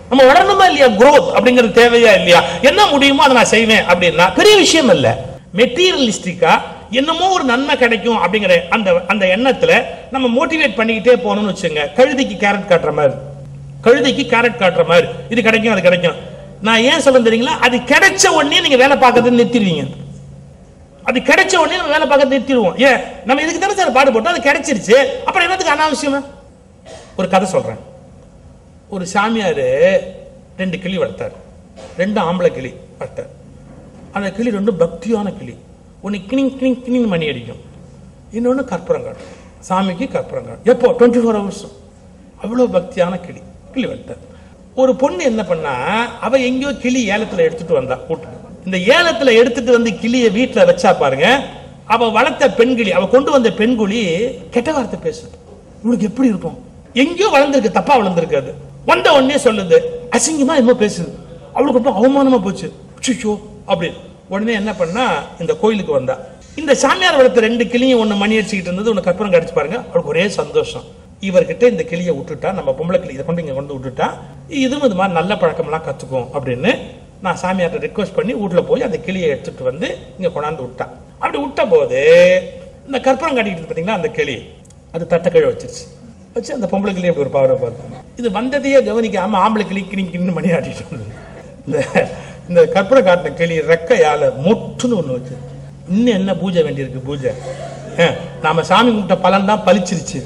நம்ம வளரணுமா இல்லையா growth அப்படிங்கிறது தேவையா இல்லையா என்ன முடியுமோ அதை நான் செய்வேன் அப்படின்னா பெரிய விஷயம் இல்ல மெட்டீரியலிஸ்டிக்கா என்னமோ ஒரு நன்மை கிடைக்கும் அப்படிங்கிற அந்த அந்த எண்ணத்துல நம்ம மோட்டிவேட் பண்ணிக்கிட்டே போகணும்னு வச்சுங்க கழுதைக்கு கேரட் காட்டுற மாதிரி கழுதைக்கு கேரட் காட்டுற மாதிரி இது கிடைக்கும் அது கிடைக்கும் நான் ஏன் சொல்ல தெரியுங்களா அது கிடைச்ச உடனே நீங்க வேலை பார்க்கறது நிறுத்திடுவீங்க அது கிடைச்ச உடனே நம்ம வேலை பார்க்க நிறுத்திடுவோம் ஏன் நம்ம இதுக்கு தானே சார் பாடுபட்டோம் அது கிடைச்சிருச்சு அப்புறம் என்னத்துக்கு அனாவசியமா ஒரு கதை சொல்றேன் ஒரு சாமியார் ரெண்டு கிளி வளர்த்தார் ரெண்டு ஆம்பளை கிளி வளர்த்தார் அந்த கிளி ரெண்டு பக்தியான கிளி ஒன்று கிணிங் கிணிங் கிணிங் மணி அடிக்கும் இன்னொன்று கற்பூரம் காட்டும் சாமிக்கு கற்பூரம் காட்டும் எப்போ டுவெண்ட்டி ஃபோர் ஹவர்ஸ் அவ்வளோ பக்தியான கிளி கிளி வளர்த்தார் ஒரு பொண்ணு என்ன பண்ணா அவ எங்கேயோ கிளி ஏலத்துல எடுத்துட்டு வந்தா வீட்டுக்கு இந்த ஏலத்துல எடுத்துட்டு வந்து கிளியை வீட்டுல வச்சா பாருங்க அவ வளர்த்த பெண்கிளி அவ கொண்டு வந்த பெண்குழி கெட்ட வார்த்தை பேசுது இவளுக்கு எப்படி இருக்கும் எங்கேயோ வளர்ந்துருக்கு தப்பா வளர்ந்துருக்கு அது வந்த உடனே சொல்லுது அசிங்கமா என்னமோ பேசுது அவளுக்கு ரொம்ப அவமானமா போச்சு சுச்சோ அப்படி உடனே என்ன பண்ணா இந்த கோயிலுக்கு வந்தா இந்த சாமியார் வளர்த்த ரெண்டு கிளியும் ஒண்ணு மணி அடிச்சுக்கிட்டு இருந்தது ஒண்ணு கற்பூரம் கடிச்சு பாருங்க அவளுக்கு ஒரே சந்தோஷம் இவர்கிட்ட இந்த கிளியை விட்டுட்டா நம்ம பொம்பளை கிளி இதை கொண்டு இங்க கொண்டு விட்டுட்டா இதுவும் இது மாதிரி நல்ல பழக்கம்லாம் கத்துக்கும் அப்படின்னு நான் சாமியார்ட்ட ரெக்வஸ்ட் பண்ணி வீட்டுல போய் அந்த கிளியை எடுத்துட்டு வந்து இங்க கொண்டாந்து விட்டா அப்படி விட்ட போது இந்த கற்பூரம் காட்டிட்டு இருக்கு பாத்தீங்களா அந்த கிளி அது தட்டை கீழே வச்சிருச்சு வச்சு அந்த பொம்பளை கிளி அப்படி ஒரு பாவரை பார்த்து இது வந்ததையே கவனிக்காம ஆம்பளை கிளி கிணி கிண்ணு மணி ஆட்டிட்டு வந்தது. இந்த இந்த கற்பூர காட்டின கிளி ரெக்கையால மொட்டுன்னு ஒண்ணு வச்சு இன்னும் என்ன பூஜை வேண்டியிருக்கு பூஜை ஆ, நாம சாமி கும்பிட்ட பலன் தான் பலிச்சிருச்சு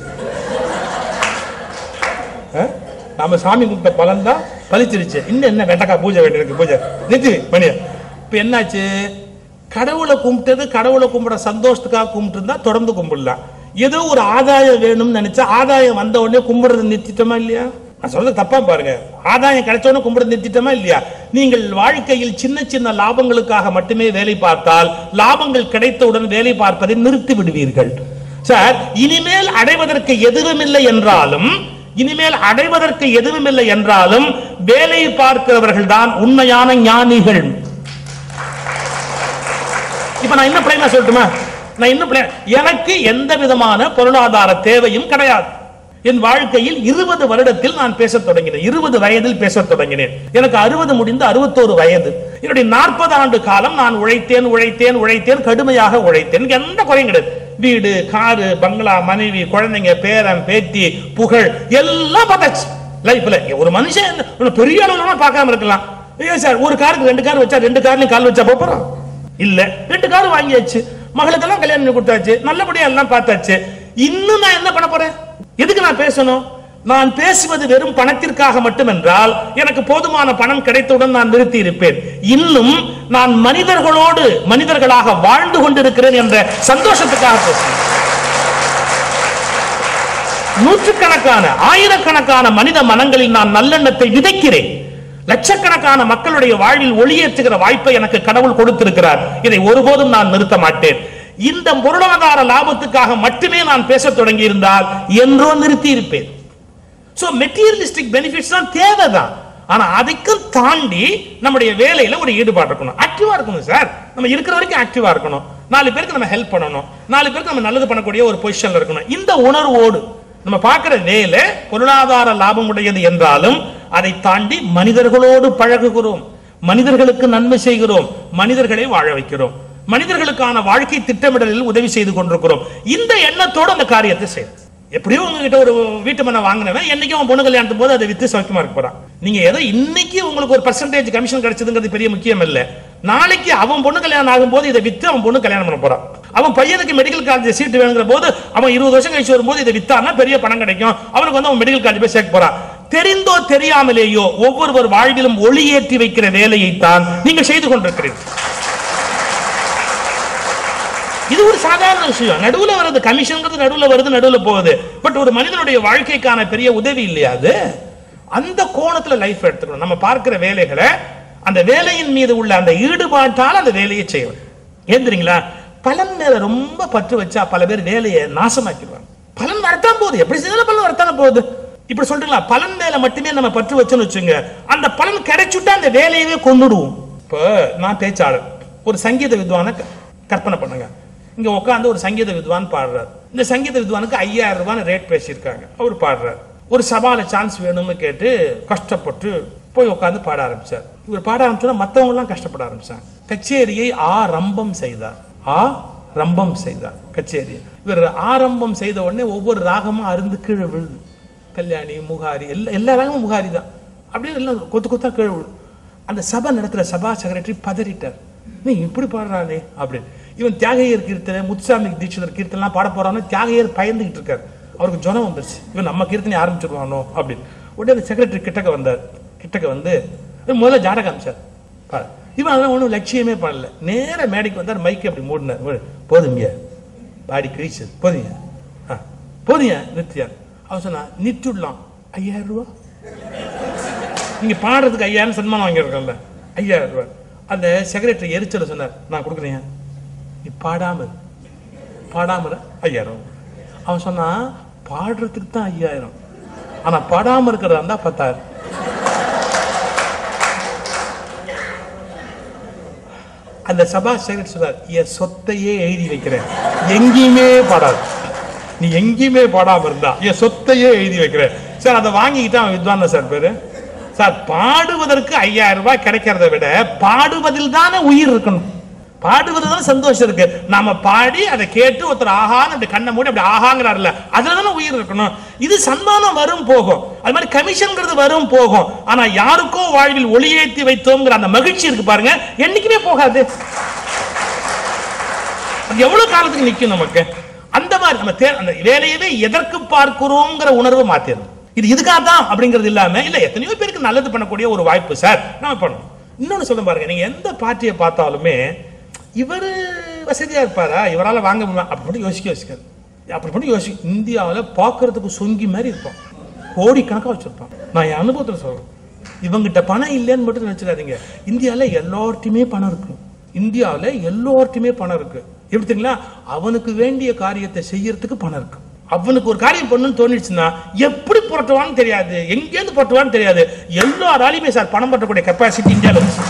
ஆ? நாம சாமி கும்பிட்ட பலன் தான் பலிச்சிருச்சு இன்னும் என்ன வெண்டக்காய் பூஜை வேண்டியிருக்கு பூஜை நிறுத்தி மணியா இப்ப என்னாச்சு கடவுளை கும்பிட்டது கடவுளை கும்பிட சந்தோஷத்துக்காக கும்பிட்டு இருந்தா தொடர்ந்து கும்பிடலாம் ஏதோ ஒரு ஆதாயம் வேணும்னு நினைச்சா ஆதாயம் வந்த உடனே கும்பிடுறது நிறுத்திட்டோமா இல்லையா நான் சொல்றது தப்பா பாருங்க ஆதாயம் கிடைச்ச உடனே கும்பிடுறது நிறுத்திட்டோமா இல்லையா நீங்கள் வாழ்க்கையில் சின்ன சின்ன லாபங்களுக்காக மட்டுமே வேலை பார்த்தால் லாபங்கள் கிடைத்தவுடன் வேலை பார்ப்பதை நிறுத்தி விடுவீர்கள் சார் இனிமேல் அடைவதற்கு எதுவுமில்லை என்றாலும் இனிமேல் அடைவதற்கு எதுவுமில்லை என்றாலும் வேலை பார்க்கிறவர்கள் தான் உண்மையான ஞானிகள் இப்ப நான் என்ன பிளைனா சொல்லட்டுமா நான் இன்னும் plain- எனக்கு எந்த விதமான பொருளாதார தேவையும் கிடையாது என் வாழ்க்கையில் இருபது வருடத்தில் நான் பேசத் தொடங்கினேன் இருபது வயதில் பேசத் தொடங்கினேன் எனக்கு அறுபது முடிந்து அறுபத்தோரு வயது என்னுடைய நாற்பது ஆண்டு காலம் நான் உழைத்தேன் உழைத்தேன் உழைத்தேன் கடுமையாக உழைத்தேன் எனக்கு எந்த குறையும் கிடையாது வீடு காரு பங்களா மனைவி குழந்தைங்க பேரன் பேத்தி புகழ் எல்லாம் பார்த்தாச்சு லைஃப்ல ஒரு மனுஷன் ஒரு பெரிய அளவுல பார்க்காம இருக்கலாம் ஐயோ சார் ஒரு காருக்கு ரெண்டு கார் வச்சா ரெண்டு கார்லயும் கால் வச்சா போறோம் இல்ல ரெண்டு கார் வாங்கியாச்சு மகளுக்கெல்லாம் கல்யாணம் பண்ணி கொடுத்தாச்சு நல்லபடியா எல்லாம் பார்த்தாச்சு இன்னும் நான் என்ன பண்ண போறேன் எதுக்கு நான் பேசணும் நான் பேசுவது வெறும் பணத்திற்காக மட்டுமென்றால் எனக்கு போதுமான பணம் கிடைத்தவுடன் நான் நிறுத்தி இருப்பேன் இன்னும் நான் மனிதர்களோடு மனிதர்களாக வாழ்ந்து கொண்டிருக்கிறேன் என்ற சந்தோஷத்துக்காக பேசுறேன் நூற்றுக்கணக்கான ஆயிரக்கணக்கான மனித மனங்களில் நான் நல்லெண்ணத்தை விதைக்கிறேன் லட்சக்கணக்கான மக்களுடைய வாழ்வில் ஒளியேற்றுகிற வாய்ப்பை எனக்கு கடவுள் கொடுத்திருக்கிறார் இதை ஒருபோதும் நான் நிறுத்த மாட்டேன் இந்த பொருளாதார லாபத்துக்காக மட்டுமே நான் பேசத் தொடங்கி இருந்தால் என்றோ நிறுத்தி இருப்பேன் சோ மெட்டீரியலிஸ்டிக் பெனிஃபிட்ஸ் தான் தேவைதான் ஆனா அதுக்கும் தாண்டி நம்முடைய வேலையில ஒரு ஈடுபாடு இருக்கணும் ஆக்டிவா இருக்கணும் சார் நம்ம இருக்கிற வரைக்கும் ஆக்டிவா இருக்கணும் நாலு பேருக்கு நம்ம ஹெல்ப் பண்ணணும் நாலு பேருக்கு நம்ம நல்லது பண்ணக்கூடிய ஒரு பொசிஷன்ல இருக்கணும் இந்த உணர்வோடு நம்ம பார்க்கிற வேலை பொருளாதார லாபம் உடையது என்றாலும் அதை தாண்டி மனிதர்களோடு பழகுகிறோம் மனிதர்களுக்கு நன்மை செய்கிறோம் மனிதர்களை வாழ வைக்கிறோம் மனிதர்களுக்கான வாழ்க்கை திட்டமிடலில் உதவி செய்து கொண்டிருக்கிறோம் இந்த எண்ணத்தோடு அந்த காரியத்தை செய்யும் எப்படியும் உங்ககிட்ட ஒரு வீட்டு மனை வாங்கினவன் என்னைக்கும் அவன் பொண்ணு கல்யாணத்தும் போது அதை வித்து சௌக்கியமா இருக்க போறான் நீங்க ஏதோ இன்னைக்கு உங்களுக்கு ஒரு பர்சன்டேஜ் கமிஷன் கிடைச்சதுங்கிறது பெரிய முக்கியம் இல்ல நாளைக்கு அவன் பொண்ணு கல்யாணம் ஆகும்போது இதை வித்து அவன் பொண்ணு கல்யாணம் பண்ண போறான் அவன் பையனுக்கு மெடிக்கல் காலேஜ் சீட்டு வேணுங்கிற போது அவன் இருபது வருஷம் கழிச்சு வரும்போது இதை வித்தான்னா பெரிய பணம் கிடைக்கும் அவனுக்கு வந்து அவன் மெடிக்கல் காலேஜ் போய் சேர்க்க போறான் தெரிந்தோ தெரியாமலேயோ ஒவ்வொருவர் வாழ்விலும் ஒளியேற்றி வைக்கிற வேலையைத்தான் நீங்கள் செய்து கொண்டிருக்கிறீர்கள் இது ஒரு சாதாரண விஷயம் நடுவுல வருது கமிஷன்ங்கிறது நடுவுல வருது நடுவுல போகுது பட் ஒரு மனிதனுடைய வாழ்க்கைக்கான பெரிய உதவி இல்லையா அது அந்த கோணத்துல லைஃப் எடுத்துக்கணும் நம்ம பார்க்கிற வேலைகளை அந்த வேலையின் மீது உள்ள அந்த ஈடுபாட்டால் அந்த வேலையை செய்யணும் ஏன் தெரியுங்களா பலன் மேல ரொம்ப பற்று வச்சா பல பேர் வேலையை நாசமாக்கிடுவாங்க பலன் வரத்தான் போகுது எப்படி செய்தாலும் பலன் வரத்தானே போகுது இப்படி சொல்றீங்களா பலன் மேல மட்டுமே நம்ம பற்று வச்சோன்னு வச்சுங்க அந்த பலன் கிடைச்சுட்டா அந்த வேலையவே கொண்டுடுவோம் இப்போ நான் பேச்சாளர் ஒரு சங்கீத வித்வான க- கற்பனை பண்ணுங்க இங்க உட்கார்ந்து ஒரு சங்கீத வித்வான் பாடுறார் இந்த சங்கீத வித்வானுக்கு ஐயாயிரம் ரூபாய் ரேட் பேசியிருக்காங்க அவர் பாடுறார் ஒரு சபால சான்ஸ் வேணும்னு கேட்டு கஷ்டப்பட்டு போய் உட்காந்து பாட ஆரம்பிச்சார் இவர் பாட ஆரம்பிச்சோன்னா மத்தவங்க எல்லாம் கஷ்டப்பட ஆரம்பிச்சாங்க கச்சேரியை ஆ ரம்பம் செய்தார் ஆ ரம்பம் செய்தார் கச்சேரி இவர் ஆரம்பம் செய்த உடனே ஒவ்வொரு ராகமும் அருந்து கீழே விழுது கல்யாணி முகாரி எல்லா எல்லா ராகமும் முகாரி தான் அப்படியே எல்லாம் கொத்து கொத்தா கீழே விழுது அந்த சபை நடத்துற சபா செக்ரட்டரி பதறிட்டார் நீ இப்படி பாடுறானே அப்படின்னு இவன் தியாகையர் கீர்த்தனை முத்துசாமி தீட்சிதர் கீர்த்தனைலாம் பாட போறான்னு தியாகையர் பயந்துகிட்டு இருக்காரு அவருக்கு ஜுரம் வந்துருச்சு இவன் நம்ம கீர்த்தனை ஆரம்பிச்சிருவானோ அப்படின்னு உடனே அந்த செக்ரட்டரி கிட்டக்க வந்தார் கிட்டக்க வந்து முதல்ல ஜாட காமிச்சார் பாரு. இவன் அதெல்லாம் ஒன்றும் லட்சியமே பண்ணல நேரா மேடைக்கு வந்தார் மைக்கு அப்படி மூடினார் மூடு. போதுங்க பாடி கிழிச்சு போதுங்க ஆ, போதுங்க நிறுத்தியார் அவன் சொன்னா நிறுத்திடலாம் ஐயாயிரம் ரூபா நீங்க பாடுறதுக்கு ஐயாயிரம் சன்மானம் வாங்கியிருக்கோம்ல ஐயாயிரம் ரூபாய் அந்த செக்ரட்டரி எரிச்சல சொன்னார் நான் கொடுக்குறேன் நீ பாடாம இரு. பாடாம இரு, ஐயாயிரம் அவன் சொன்னா பாடுறதுக்கு தான் ஐயாயிரம் ஆனா பாடாம இருக்கிறதா இருந்தா பத்தாயிரம் அந்த சபா செக்ரட்டரி சொன்னார் என் சொத்தையே எழுதி வைக்கிறேன் எங்கேயுமே பாடாது நீ எங்கேயுமே பாடாம இருந்தா என் சொத்தையே எழுதி வைக்கிறேன் சார் அதை வாங்கிக்கிட்டு அவன் வித்வான் சார் பேரு சார் பாடுவதற்கு ஐயாயிரம் ரூபாய் கிடைக்கிறத விட பாடுவதில் தானே உயிர் இருக்கணும் பாடுவதில் தானே சந்தோஷம் இருக்கு நாம பாடி அதை கேட்டு ஒருத்தர் ஆஹான்னு அப்படி கண்ணை மூடி அப்படி ஆஹாங்கிறாருல அதுல தானே உயிர் இருக்கணும் இது சன்மானம் வரும் போகும் அது மாதிரி கமிஷன்ங்கிறது வரும் போகும் ஆனா யாருக்கோ வாழ்வில் ஒளியேற்றி வைத்தோங்கிற அந்த மகிழ்ச்சி இருக்கு பாருங்க என்னைக்குமே போகாது அது எவ்வளவு காலத்துக்கு நிக்கும் நமக்கு அந்த மாதிரி நம்ம தே- அந்த வேலையவே எதற்கு பார்க்கிறோங்கிற உணர்வை மாத்திடணும் இது இதுக்காக தான் அப்படிங்கிறது இல்லாம இல்ல எத்தனையோ பேருக்கு நல்லது பண்ணக்கூடிய ஒரு வாய்ப்பு சார் நம்ம பண்ணணும் இன்னொன்னு சொல்ல பாருங்க நீங்க எந்த பார்ட்டியை பார்த்தாலுமே இவர் வசதியா இருப்பாரா இவரால வாங்க முடியுமா அப்படி மட்டும் யோசிக்க யோசிக்காது அப்படி மட்டும் யோசி இந்தியாவுல பார்க்கறதுக்கு சொங்கி மாதிரி இருப்பான் கோடிக்கணக்கா வச்சிருப்பான் நான் என் அனுபவத்துல சொல்றேன் இவங்கிட்ட பணம் இல்லைன்னு மட்டும் நினைச்சிடாதீங்க இந்தியால எல்லார்ட்டையுமே பணம் இருக்கு இந்தியாவுல எல்லார்ட்டையுமே பணம் இருக்கு எப்படி தெரியுங்களா அவனுக்கு வேண்டிய காரியத்தை செய்யறதுக்கு பணம் இருக்கு அவனுக்கு ஒரு காரியம் பண்ணணும்னு தோணிடுச்சுன்னா எப்படி புரட்டுவான்னு தெரியாது எங்கேருந்து புரட்டுவான்னு தெரியாது எல்லாராலையுமே சார் பணம் பற்றக்கூடிய கெப்பாசிட்டி இந்தியாவில் இருக்கு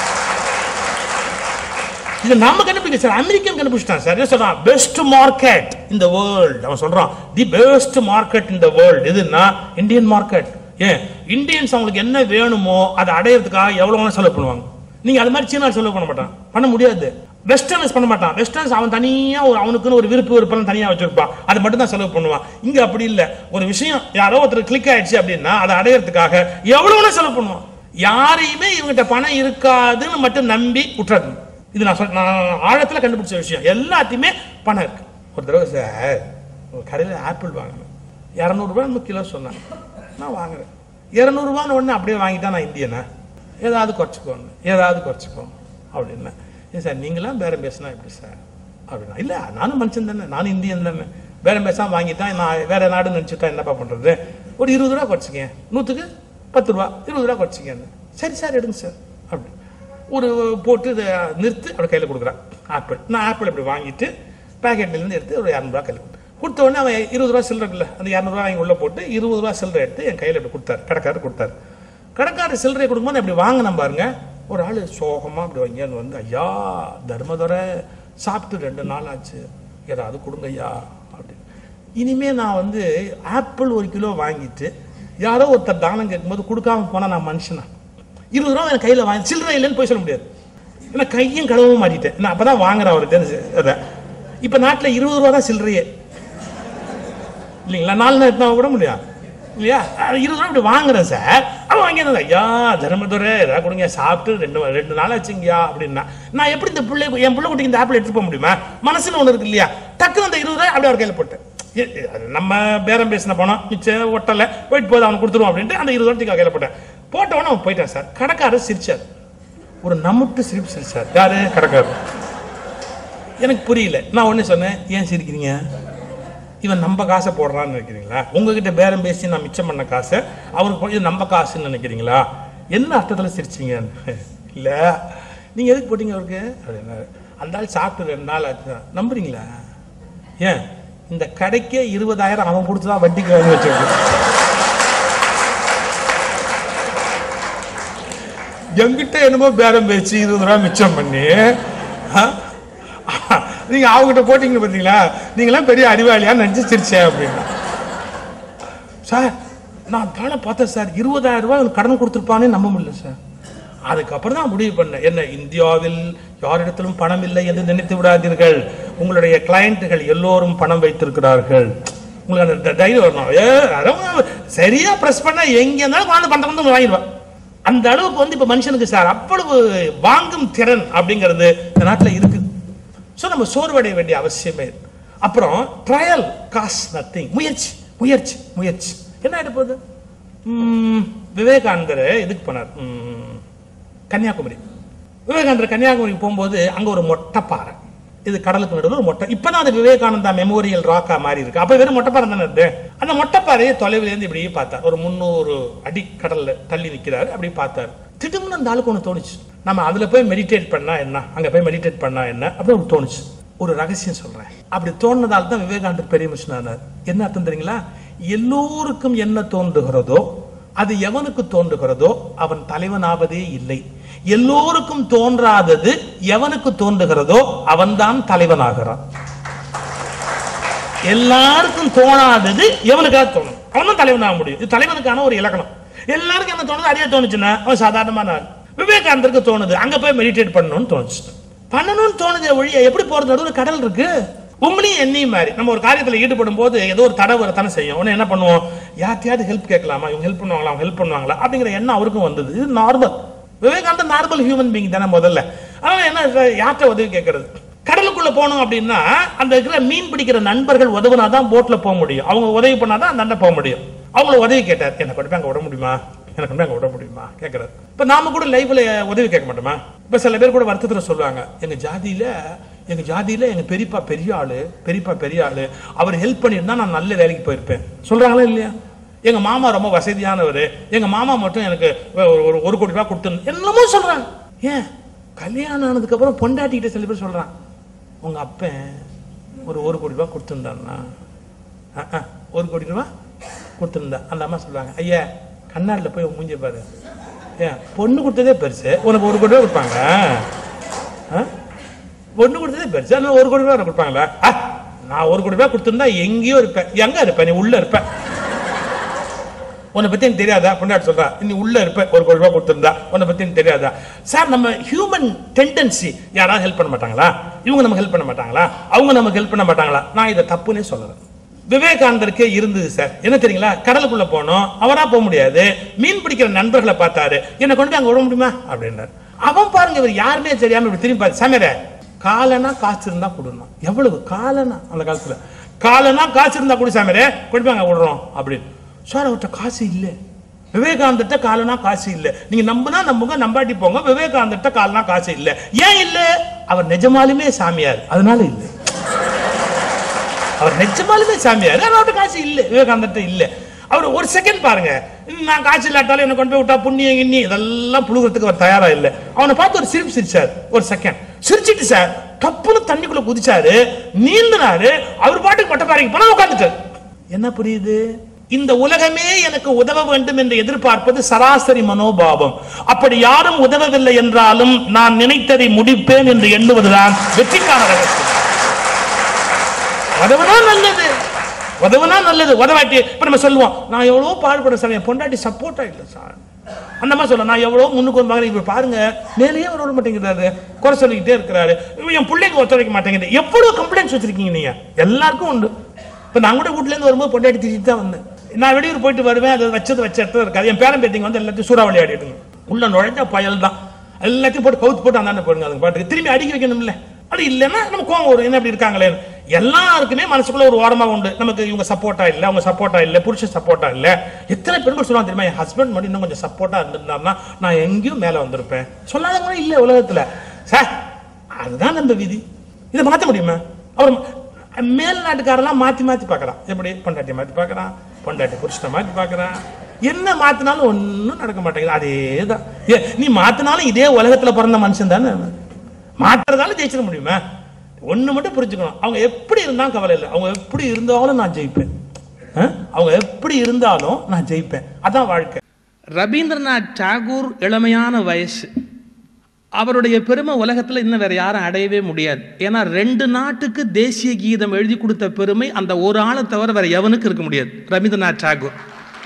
இது நாம கண்டுபிடிக்க சார் அமெரிக்கன் கண்டுபிடிச்சிட்டான் சார் என்ன சொல்றான் பெஸ்ட் மார்க்கெட் இந்த வேர்ல்ட் அவன் சொல்றான் தி பெஸ்ட் மார்க்கெட் இந்த வேர்ல்ட் எதுன்னா இந்தியன் மார்க்கெட் ஏன் இந்தியன்ஸ் அவங்களுக்கு என்ன வேணுமோ அதை அடையிறதுக்காக எவ்வளவு வேணா செலவு பண்ணுவாங்க நீங்க அது மாதிரி சீனா செலவு பண்ண மாட்டான் பண்ண முடியாது வெஸ்டர்ன்ஸ் பண்ண மாட்டான் வெஸ்டர்ன்ஸ் அவன் தனியா ஒரு அவனுக்குன்னு ஒரு விருப்பு விருப்பம் தனியா வச்சிருப்பான் அது மட்டும் தான் செலவு பண்ணுவான் இங்க அப்படி இல்ல ஒரு விஷயம் யாரோ ஒருத்தர் கிளிக் ஆயிடுச்சு அப்படின்னா அதை அடையிறதுக்காக எவ்வளவு வேணா செலவு பண்ணுவான் யாரையுமே இவங்கிட்ட பணம் இருக்காதுன்னு மட்டும் நம்பி விட்டுறது இது நான் சொல் நான் ஆழத்துல கண்டுபிடிச்ச விஷயம் எல்லாத்தையுமே பணம் இருக்கு ஒரு தடவை சார் ஒரு கடையில் ஆப்பிள் வாங்கினேன் இரநூறுபா நம்ம கிலோ சொன்னேன் நான் வாங்குறேன் இரநூறுபான்னு ஒன்று அப்படியே வாங்கிட்டா நான் இந்தியனா ஏதாவது குறைச்சிக்கோன்னு ஏதாவது குறைச்சிக்கோ அப்படின்னா ஏன் சார் நீங்களாம் பேரம் பேசினா எப்படி சார் அப்படின்னா இல்லை நானும் மனுஷன் தானே நானும் இந்தியன் தானே பேரம் பேசாம வாங்கிட்டேன் நான் வேற நாடு நினச்சிட்டா என்னப்பா பண்ணுறது ஒரு இருபது ரூபா குறைச்சிங்க நூற்றுக்கு பத்து ரூபா இருபது ரூபா குறைச்சிங்கன்னு சரி சார் எடுங்க சார் அப்படி ஒரு போட்டு இதை நிறுத்து அப்படி கையில் கொடுக்குறான் ஆப்பிள் நான் ஆப்பிள் இப்படி வாங்கிட்டு பேக்கெட்லேருந்து எடுத்து ஒரு இரநூறுவா கையில் கொடுத்தேன் கொடுத்த உடனே அவன் இருபது ரூபா சில்லறை இருக்குல்ல அந்த இரநூறுவா வாங்கி உள்ள போட்டு இருபது ரூபா சில்லறை எடுத்து என் கையில் இப்படி கொடுத்தாரு கடைக்காரர் கொடுத்தாரு கடைக்காரர் சில்லறை கொடுக்கும்போது அப்படி வாங்கினேன் பாருங்க ஒரு ஆள் சோகமாக அப்படி வாங்கியாந்து வந்து ஐயா தர்மதுரை சாப்பிட்டு ரெண்டு நாள் ஆச்சு ஏதாவது கொடுங்க ஐயா அப்படின்னு இனிமே நான் வந்து ஆப்பிள் ஒரு கிலோ வாங்கிட்டு யாரோ ஒருத்தர் தானம் கேட்கும்போது கொடுக்காம போனா நான் மனுஷனா இருபது ரூபா என் கையில வாங்கி சில்லறை இல்லைன்னு போய் சொல்ல முடியாது ஏன்னா கையும் களவும் மாட்டிட்டேன் நான் அப்பதான் வாங்குறேன் அவர்கிட்ட அதை இப்ப நாட்டுல இருபது ரூபா தான் சில்லறையே இல்லைங்களா நாலு நாள் எடுத்தா விட முடியும் இல்லையா அது இருபது ரூபா இப்படி வாங்குறேன் சார் அவன் வாங்கியிருந்தா ஐயா தர்மதுரை ஏதாவது கொடுங்க சாப்பிட்டு ரெண்டு ரெண்டு நாள் ஆச்சுங்கய்யா அப்படின்னா நான் எப்படி இந்த பிள்ளை என் பிள்ளை குட்டிக்கு இந்த ஆப்பிள் எடுத்துட்டு போக முடியுமா மனசுல ஒன்று இருக்கு இல்லையா டக்குனு அந்த இருபது ரூபாய் அப்படியே அவர் கையில் போட்டேன் ஏ, ஏ, அது நம்ம பேரம் பேசின பணம் மிச்சம் ஒட்டலை போயிட்டு போது அவனுக்கு கொடுத்துருவோம் அப்படின்ட்டு அந்த இருபது ரூபாய்க்கு கையில் போட்டேன் போட்ட உடனே அவன் போயிட்டான் சார் கடைக்காரர் சிரிச்சார் ஒரு நமுட்டு சிரிப்பு சிரிச்சார் யாரு கடைக்காரர் எனக்கு புரியல நான் ஒண்ணு சொன்னேன் ஏன் சிரிக்கிறீங்க இவன் நம்ம காசை போடுறான்னு நினைக்கிறீங்களா உங்ககிட்ட பேரம் பேசி நான் மிச்சம் பண்ண காசை அவருக்கு போய் இது நம்ம காசுன்னு நினைக்கிறீங்களா என்ன அர்த்தத்துல சிரிச்சீங்க இல்ல நீங்க எதுக்கு போட்டீங்க அவருக்கு அப்படின்னாரு அந்த ஆள் சாப்பிட்டு ரெண்டு நாள் ஆச்சு நம்புறீங்களா ஏன் இந்த கடைக்கே இருபதாயிரம் அவன் கொடுத்துதான் வட்டிக்கு வாங்கி வச்சிருக்கான் என்கிட்ட என்னமோ பேரம் பேச்சு இருபது ரூபா மிச்சம் பண்ணி ஆ? நீங்க அவங்ககிட்ட போட்டீங்க பாத்தீங்களா நீங்களாம் பெரிய அறிவாளியா நினைச்சு சிரிச்சேன் அப்படின்னா சார் நான் தானே பார்த்தேன் சார் இருபதாயிரம் ரூபாய் இவனுக்கு கடன் கொடுத்துருப்பானே நம்ப முடியல சார் அதுக்கப்புறம் தான் முடிவு பண்ணேன் என்ன இந்தியாவில் யாரிடத்திலும் பணம் இல்லை என்று நினைத்து விடாதீர்கள் உங்களுடைய கிளையண்ட்டுகள் எல்லோரும் பணம் வைத்திருக்கிறார்கள் உங்களுக்கு அந்த த- தைரியம் வரணும் ஏ அதான் சரியா பிரஸ் பண்ணா எங்க இருந்தாலும் வாழ்ந்து பணத்தை வந்து வாங்கிடுவான் அந்த அளவுக்கு வந்து இப்ப மனுஷனுக்கு சார் அவ்வளவு வாங்கும் திறன் அப்படிங்கிறது இந்த நாட்டில் இருக்கு ஸோ நம்ம சோர்வடைய வேண்டிய அவசியமே இல்லை. அப்புறம் ட்ரையல் காஸ் நத்திங் முயற்சி முயற்சி முயற்சி என்ன ஆயிட்டு போகுது ம், விவேகானந்தர் எதுக்கு போனார் ம், கன்னியாகுமரி விவேகானந்தர் கன்னியாகுமரிக்கு போகும்போது அங்க ஒரு மொட்டைப்பாறை இது கடலுக்கு நடுவில் ஒரு மொட்டை இப்பதான் அது விவேகானந்தா மெமோரியல் ராக்கா மாதிரி இருக்கு அப்ப வெறும் மொட்டைப்பாறை தானே இருந்து அந்த மொட்டைப்பாறையை தொலைவில் இருந்து இப்படி பார்த்தார் ஒரு முந்நூறு அடி கடல்ல தள்ளி நிக்கிறாரு அப்படி பார்த்தார் திடீர்னு அந்த ஆளுக்கு ஒன்று தோணுச்சு நம்ம அதுல போய் மெடிடேட் பண்ணா என்ன அங்க போய் மெடிடேட் பண்ணா என்ன அப்படின்னு ஒண்ணு தோணுச்சு ஒரு ரகசியம் சொல்றேன் அப்படி தோணுனதால தான் விவேகானந்தர் பெரிய மனுஷன் ஆனார் என்ன அர்த்தம் தெரியுங்களா எல்லோருக்கும் என்ன தோன்றுகிறதோ அது எவனுக்கு தோன்றுகிறதோ அவன் தலைவனாவதே இல்லை எல்லோருக்கும் தோன்றாதது எவனுக்கு தோன்றுகிறதோ அவன்தான் தலைவனாகிறான் எல்லாருக்கும் தோணாதது எவனுக்காக தோணும் அவன் தான் தலைவனாக முடியும் இது தலைவனுக்கான ஒரு இலக்கணம் எல்லாருக்கும் என்ன தோணுது அதே தோணுச்சுன்னா அவன் சாதாரணமான ஆள் விவேகானந்தருக்கு தோணுது அங்க போய் மெடிடேட் பண்ணணும்னு தோணுச்சு பண்ணணும்னு தோணுது ஒழிய எப்படி போறது நடுவில் கடல் இருக்கு உங்களையும் என்னையும் மாதிரி நம்ம ஒரு காரியத்துல ஈடுபடும் போது ஏதோ ஒரு தடை வரத்தானே செய்யும் உடனே என்ன பண்ணுவோம் யார்ட்டையாவது ஹெல்ப் கேட்கலாமா இவங்க ஹெல்ப் பண்ணுவாங்களா அவங்க ஹெல்ப் பண்ணுவாங்களா அப்படிங்கிற எண்ணம் அவருக்கும் வந்தது இது normal Vivekanandar normal human being தானே முதல்ல அவன் என்ன யார்கிட்ட உதவி கேட்கறது கடலுக்குள்ள போகணும் அப்படின்னா அந்த இருக்கிற மீன் பிடிக்கிற நண்பர்கள் உதவுனாதான் போட்ல போக முடியும் அவங்க உதவி பண்ணாதான் அந்த அண்ணன் போக முடியும் அவங்கள உதவி கேட்டார் என்ன கொண்டு போய் அங்க விட முடியுமா எனக்கு கொண்டு போய் அங்க விட முடியுமா கேட்கறாரு இப்ப நாம கூட லைஃப்ல உதவி கேட்க மாட்டோமா இப்ப சில பேர் கூட வருத்தத்துல சொல்லுவாங்க எங்க ஜாதியில எங்க ஜாதியில எங்க பெரியப்பா பெரிய ஆளு பெரியப்பா பெரிய ஆளு அவர் ஹெல்ப் பண்ணியிருந்தா நான் நல்ல வேலைக்கு போயிருப்பேன் சொல்றாங்களா இல்லையா எங்க மாமா ரொம்ப வசதியானவர் எங்க மாமா மட்டும் எனக்கு ஒரு ஒரு- ஒரு கோடி ரூபாய் கொடுத்து என்னமோ சொல்றாங்க ஏன் கல்யாணம் ஆனதுக்கு அப்புறம் பொண்டாட்டிக்கிட்ட சில பேர் சொல்றான் உங்க அப்பன் ஒரு ஒரு கோடி ரூபாய் கொடுத்துருந்தான்னா அஹ், அஹ், ஒரு கோடி ரூபாய் கொடுத்துருந்தா அந்த அம்மா சொல்றாங்க ஐயா கண்ணாடியில் போய் உன் மூஞ்சி பாரு ஏன் பொண்ணு கொடுத்ததே பெருசு உனக்கு ஒரு கோடி ரூபாய் கொடுப்பாங்க ஆ? பொண்ணு கொடுத்ததே பெருசு அதனால ஒரு கோடி ரூபாய் உனக்கு கொடுப்பாங்களா ஆ, நான் ஒரு கோடி ரூபாய் கொடுத்துருந்தா எங்கேயோ இருப்பேன் எங்க இருப்பேன் நீ உள்ள இருப்ப உன்னை பத்தி எனக்கு தெரியாதா பொண்டாட்டி சொல்றா நீ உள்ள இருப்ப ஒரு கோடி ரூபாய் கொடுத்திருந்தா உன்னை பத்தி எனக்கு தெரியாதா சார் நம்ம ஹியூமன் டெண்டன்சி யாராவது ஹெல்ப் பண்ண மாட்டாங்களா இவங்க நமக்கு ஹெல்ப் பண்ண மாட்டாங்களா அவங்க நமக்கு ஹெல்ப் பண்ண மாட்டாங்களா நான் இதை தப்புன்னே சொல்றேன் விவேகானந்தருக்கே இருந்தது சார் என்ன தெரியுங்களா கடலுக்குள்ள போனோம் அவரா போக முடியாது மீன் பிடிக்கிற நண்பர்களை பார்த்தாரு என்ன கொண்டு போய் அங்க விட முடியுமா அப்படின்னாரு அவன் பாருங்க இவர் யாருமே தெரியாம இப்படி திரும்பி பாரு சமையல காலனா காசு இருந்தா கொடுணும் எவ்வளவு காலனா அந்த காலத்துல காலனா காசு இருந்தா கொடு சாமியாரே கொண்டு போய் அங்க விடுறோம் அப்படின்னு சார் அவர்கிட்ட காசு இல்லை விவேகானந்தர்ட்ட காலனா காசு இல்ல நீங்க நம்புனா நம்புங்க நம்பாட்டி போங்க விவேகானந்தர்ட்ட காலனா காசு இல்ல ஏன் இல்ல அவர் நிஜமாலுமே சாமியார் அதனால இல்ல அவர் நிஜமாலுமே சாமியார் ஆனா அவர்கிட்ட காசு இல்ல விவேகானந்தர்ட்ட இல்ல அவர் ஒரு செகண்ட் பாருங்க நான் காசு இல்லாட்டாலும் என்ன கொண்டு போய் விட்டா புண்ணியம் கிண்ணி இதெல்லாம் புழுகிறதுக்கு அவர் தயாரா இல்ல அவனை பார்த்து ஒரு சிரிப்பு சிரிச்சார் ஒரு செகண்ட் சிரிச்சிட்டு சார் டப்புன்னு தண்ணிக்குள்ள குதிச்சாரு நீந்தினாரு அவர் பாட்டுக்கு மொட்டைப்பாறைக்கு போனா உட்காந்துட்டாரு என்ன புரியுது இந்த உலகமே எனக்கு உதவ வேண்டும் என்று எதிர்பார்ப்பது சராசரி மனோபாவம் அப்படி யாரும் உதவவில்லை என்றாலும் நான் நினைத்ததை முடிப்பேன் என்று எண்ணுவதுதான் வெற்றிக்கான ரகசியம் உதவுனா நல்லது உதவுனா நல்லது உதவாட்டி இப்ப நம்ம சொல்லுவோம் நான் எவ்வளவு பாடுபட சார் என் பொண்டாட்டி சப்போர்ட்டா இல்லை சார் அந்த மாதிரி சொல்ல நான் எவ்வளவு முன்னுக்கு வந்து இப்ப பாருங்க மேலேயே அவர் விட மாட்டேங்கிறாரு குறை சொல்லிக்கிட்டே இருக்கிறாரு இவன் என் பிள்ளைங்க ஒத்துழைக்க மாட்டேங்குது எவ்வளவு கம்ப்ளைண்ட்ஸ் வச்சிருக்கீங்க நீங்க எல்லாருக்கும் உண்டு இப்ப நான் கூட வீட்டுல இருந்து வரும்போது பொண்டாட்டி திட்டிட்டு தான் வந்தேன் நான் வெளியூர் போயிட்டு வருவேன் அது வச்சது வச்ச இடத்துல இருக்காது என் பேரன் பேத்திங்க வந்து எல்லாத்தையும் சூறாவளி ஆடிடுங்க உள்ள நுழைஞ்சா பயல் தான் எல்லாத்தையும் போட்டு கவுத்து போட்டு அந்தாண்ட போடுங்க அதுக்கு பாட்டுக்கு திரும்பி அடிக்க வைக்கணும்ல அது இல்லைன்னா நம்ம கோவம் வரும் என்ன அப்படி இருக்காங்களே எல்லாருக்குமே மனசுக்குள்ள ஒரு ஓரமா உண்டு நமக்கு இவங்க சப்போர்ட்டா இல்ல அவங்க சப்போர்ட்டா இல்ல புருஷன் சப்போர்ட்டா இல்ல எத்தனை பெண்கள் சொல்லுவாங்க தெரியுமா என் ஹஸ்பண்ட் மட்டும் இன்னும் கொஞ்சம் சப்போர்ட்டா இருந்திருந்தாருன்னா நான் எங்கேயும் மேல வந்திருப்பேன் சொல்லாதவங்க இல்ல உலகத்துல சார் அதுதான் நம்ம விதி இதை மாத்த முடியுமா அவர் மேல் நாட்டுக்காரெல்லாம் மாத்தி மாத்தி பார்க்கறான் எப்படி பொண்டாட்டி மாத்தி பார்க்கறான் பொண்டாட்டி புருஷனை மாத்தி பார்க்கறான் என்ன மாத்தினாலும் ஒண்ணும் நடக்க மாட்டேங்குது அதேதான் ஏ, நீ மாத்தினாலும் இதே உலகத்துல பிறந்த மனுஷன் தானே மாத்துறதால ஜெயிச்சிட முடியுமா ஒண்ணு மட்டும் புரிஞ்சுக்கணும் அவங்க எப்படி இருந்தாலும் கவலை இல்லை அவங்க எப்படி இருந்தாலும் நான் ஜெயிப்பேன் ஆ? அவங்க எப்படி இருந்தாலும் நான் ஜெயிப்பேன் அதான் வாழ்க்கை ரவீந்திரநாத் டாகூர் இளமையான வயசு அவருடைய பெருமை உலகத்தில் இன்னும் வேற யாரும் அடையவே முடியாது ஏன்னா ரெண்டு நாட்டுக்கு தேசிய கீதம் எழுதி கொடுத்த பெருமை அந்த ஒரு ஆளை தவிர வேற எவனுக்கு இருக்க முடியாது ரவீந்திரநாத் டாகூர்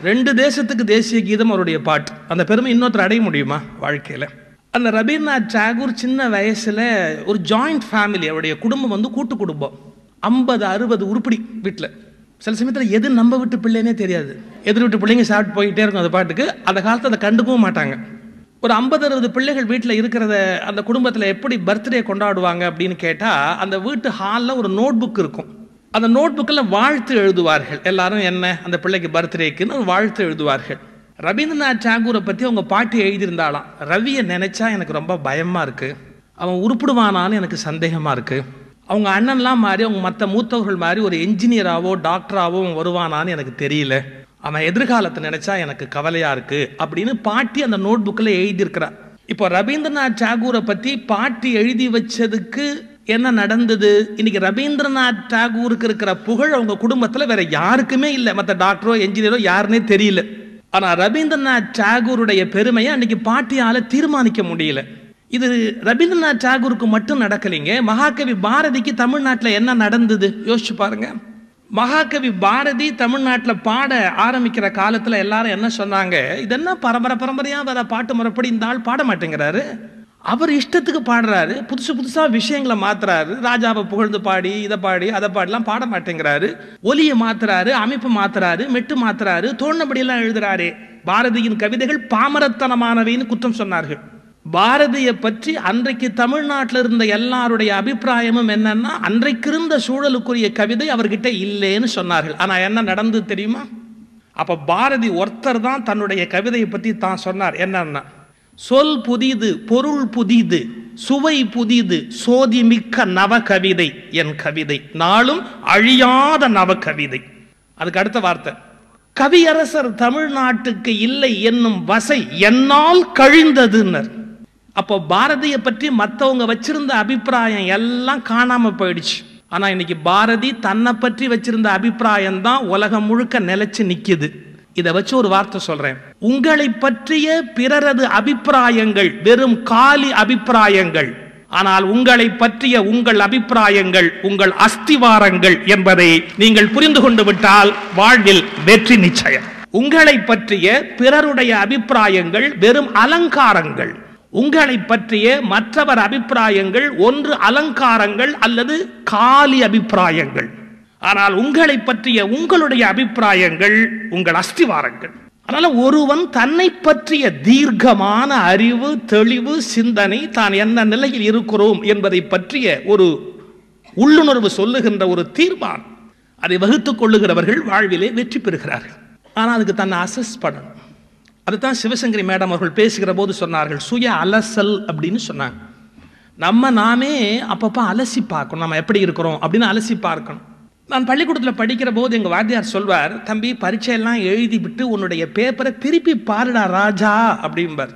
ரெண்டு தேசத்துக்கு தேசிய கீதம் அவருடைய பாட்டு அந்த பெருமை இன்னொருத்தர் அடைய முடியுமா வாழ்க்கையில் அந்த ரவீந்திரநாத் டாகூர் சின்ன வயசுல ஒரு ஜாயிண்ட் ஃபேமிலி அவருடைய குடும்பம் வந்து கூட்டு குடும்பம் ஐம்பது அறுபது உருப்படி வீட்டில் சில சமயத்தில் எது நம்ம வீட்டு பிள்ளைனே தெரியாது எதிர் வீட்டு பிள்ளைங்க சாப்பிட்டு போயிட்டே இருக்கும் அந்த பாட்டுக்கு அந்த காலத்தை அதை கண்டுக்கவும் மாட்டாங்க ஒரு ஐம்பது அறுபது பிள்ளைகள் வீட்டில் இருக்கிறத அந்த குடும்பத்தில் எப்படி பர்த்டே கொண்டாடுவாங்க அப்படின்னு கேட்டால் அந்த வீட்டு ஹாலில் ஒரு நோட் புக் இருக்கும் அந்த நோட் புக்கில் வாழ்த்து எழுதுவார்கள் எல்லாரும் என்ன அந்த பிள்ளைக்கு பர்த்டேக்குன்னு ஒரு வாழ்த்து எழுதுவார்கள் ரவீந்திரநாத் டாகூரை பற்றி அவங்க பாட்டி எழுதியிருந்தாலாம் ரவியை நினைச்சா எனக்கு ரொம்ப பயமா இருக்கு அவன் உருப்பிடுவானான்னு எனக்கு சந்தேகமா இருக்கு அவங்க அண்ணன்லாம் மாதிரி அவங்க மற்ற மூத்தவர்கள் மாதிரி ஒரு என்ஜினியராவோ டாக்டராவோ அவன் வருவானான்னு எனக்கு தெரியல அவன் எதிர்காலத்தை நினைச்சா எனக்கு கவலையா இருக்கு அப்படின்னு பாட்டி அந்த நோட் புக்கில் எழுதியிருக்கிறார் இப்போ ரவீந்திரநாத் டாகூரை பத்தி பாட்டி எழுதி வச்சதுக்கு என்ன நடந்தது இன்னைக்கு ரவீந்திரநாத் டாகூருக்கு இருக்கிற புகழ் அவங்க குடும்பத்துல வேற யாருக்குமே இல்லை மற்ற டாக்டரோ என்ஜினியரோ யாருன்னே தெரியல ஆனா ரவீந்திரநாத் டாகூருடைய பெருமையை அன்னைக்கு பாட்டியால தீர்மானிக்க முடியல இது ரவீந்திரநாத் டாகூருக்கு மட்டும் நடக்கலைங்க மகாகவி பாரதிக்கு தமிழ்நாட்டில் என்ன நடந்தது யோசிச்சு பாருங்க மகாகவி பாரதி தமிழ்நாட்டில் பாட ஆரம்பிக்கிற காலத்தில் எல்லாரும் என்ன சொன்னாங்க இதென்ன பரம்பரை பரம்பரையா வர பாட்டு முறைப்படி இந்த ஆள் பாட மாட்டேங்கிறாரு அவர் இஷ்டத்துக்கு பாடுறாரு புதுசு புதுசாக விஷயங்களை மாத்துறாரு ராஜாவை புகழ்ந்து பாடி இதை பாடி அதை பாடிலாம் பாட மாட்டேங்கிறாரு ஒலியை மாத்துறாரு அமைப்பு மாத்துறாரு மெட்டு மாத்துறாரு தோணுபடியெல்லாம் எழுதுறாரு பாரதியின் கவிதைகள் பாமரத்தனமானவைன்னு குற்றம் சொன்னார்கள் பாரதியை பற்றி அன்றைக்கு தமிழ்நாட்டில் இருந்த எல்லாருடைய அபிப்பிராயமும் என்னன்னா அன்றைக்கு இருந்த சூழலுக்குரிய கவிதை அவர்கிட்ட இல்லைன்னு சொன்னார்கள் ஆனா என்ன நடந்தது தெரியுமா அப்ப பாரதி ஒருத்தர் தான் தன்னுடைய கவிதையை பற்றி தான் சொன்னார் என்னன்னா சொல் புதிது பொருள் புதிது சுவை புதிது சோதிமிக்க நவ கவிதை என் கவிதை நாளும் அழியாத நவ கவிதை அதுக்கு அடுத்த வார்த்தை கவியரசர் தமிழ்நாட்டுக்கு இல்லை என்னும் வசை என்னால் கழிந்ததுன்னர் அப்போ பாரதியை பற்றி மற்றவங்க வச்சிருந்த அபிப்பிராயம் எல்லாம் காணாம போயிடுச்சு ஆனா இன்னைக்கு பாரதி தன்னை பற்றி வச்சிருந்த அபிப்பிராயம் தான் உலகம் முழுக்க நிலைச்சு நிக்குது இதை வச்சு ஒரு வார்த்தை சொல்றேன் உங்களை பற்றிய பிறரது அபிப்பிராயங்கள் வெறும் காலி அபிப்பிராயங்கள் ஆனால் உங்களை பற்றிய உங்கள் அபிப்பிராயங்கள் உங்கள் அஸ்திவாரங்கள் என்பதை நீங்கள் புரிந்து கொண்டு விட்டால் வாழ்வில் வெற்றி நிச்சயம் உங்களை பற்றிய பிறருடைய அபிப்பிராயங்கள் வெறும் அலங்காரங்கள் உங்களை பற்றிய மற்றவர் அபிப்பிராயங்கள் ஒன்று அலங்காரங்கள் அல்லது காலி அபிப்பிராயங்கள் ஆனால் உங்களை பற்றிய உங்களுடைய அபிப்பிராயங்கள் உங்கள் அஸ்திவாரங்கள் அதனால ஒருவன் தன்னை பற்றிய தீர்க்கமான அறிவு தெளிவு சிந்தனை தான் என்ன நிலையில் இருக்கிறோம் என்பதை பற்றிய ஒரு உள்ளுணர்வு சொல்லுகின்ற ஒரு தீர்மானம் அதை வகுத்துக் கொள்ளுகிறவர்கள் வாழ்விலே வெற்றி பெறுகிறார்கள் ஆனால் அதுக்கு தன்னை அசஸ் பண்ணணும் அதுதான் சிவசங்கரி மேடம் அவர்கள் பேசுகிற போது சொன்னார்கள் சுய அலசல் அப்படின்னு சொன்னாங்க நம்ம நாமே அப்பப்போ அலசி பார்க்கணும் நம்ம எப்படி இருக்கிறோம் அப்படின்னு அலசி பார்க்கணும் நான் பள்ளிக்கூடத்தில் படிக்கிற போது எங்கள் வாத்தியார் சொல்வார் தம்பி பரீட்சையெல்லாம் எழுதி விட்டு உன்னுடைய பேப்பரை திருப்பி பாருடா ராஜா அப்படிம்பார்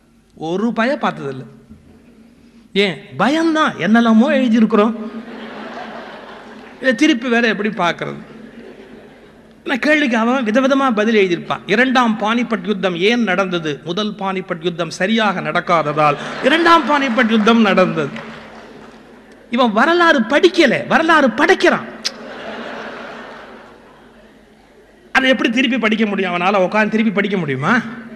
ஒரு பய பார்த்ததில்லை ஏன் பயம்தான் என்னெல்லாமோ எழுதியிருக்கிறோம் இதை திருப்பி வேற எப்படி பார்க்கறது நான் கேள்விக்கு அவன் விதவிதமா பதில் எழுதியிருப்பான் இரண்டாம் பானிபட் யுத்தம் ஏன் நடந்தது முதல் பானிபட் யுத்தம் சரியாக நடக்காததால் இரண்டாம் பானிபட் யுத்தம் நடந்தது இவன் வரலாறு படிக்கல வரலாறு படைக்கிறான் அதை எப்படி திருப்பி படிக்க முடியும் அவனால உட்காந்து திருப்பி படிக்க முடியுமா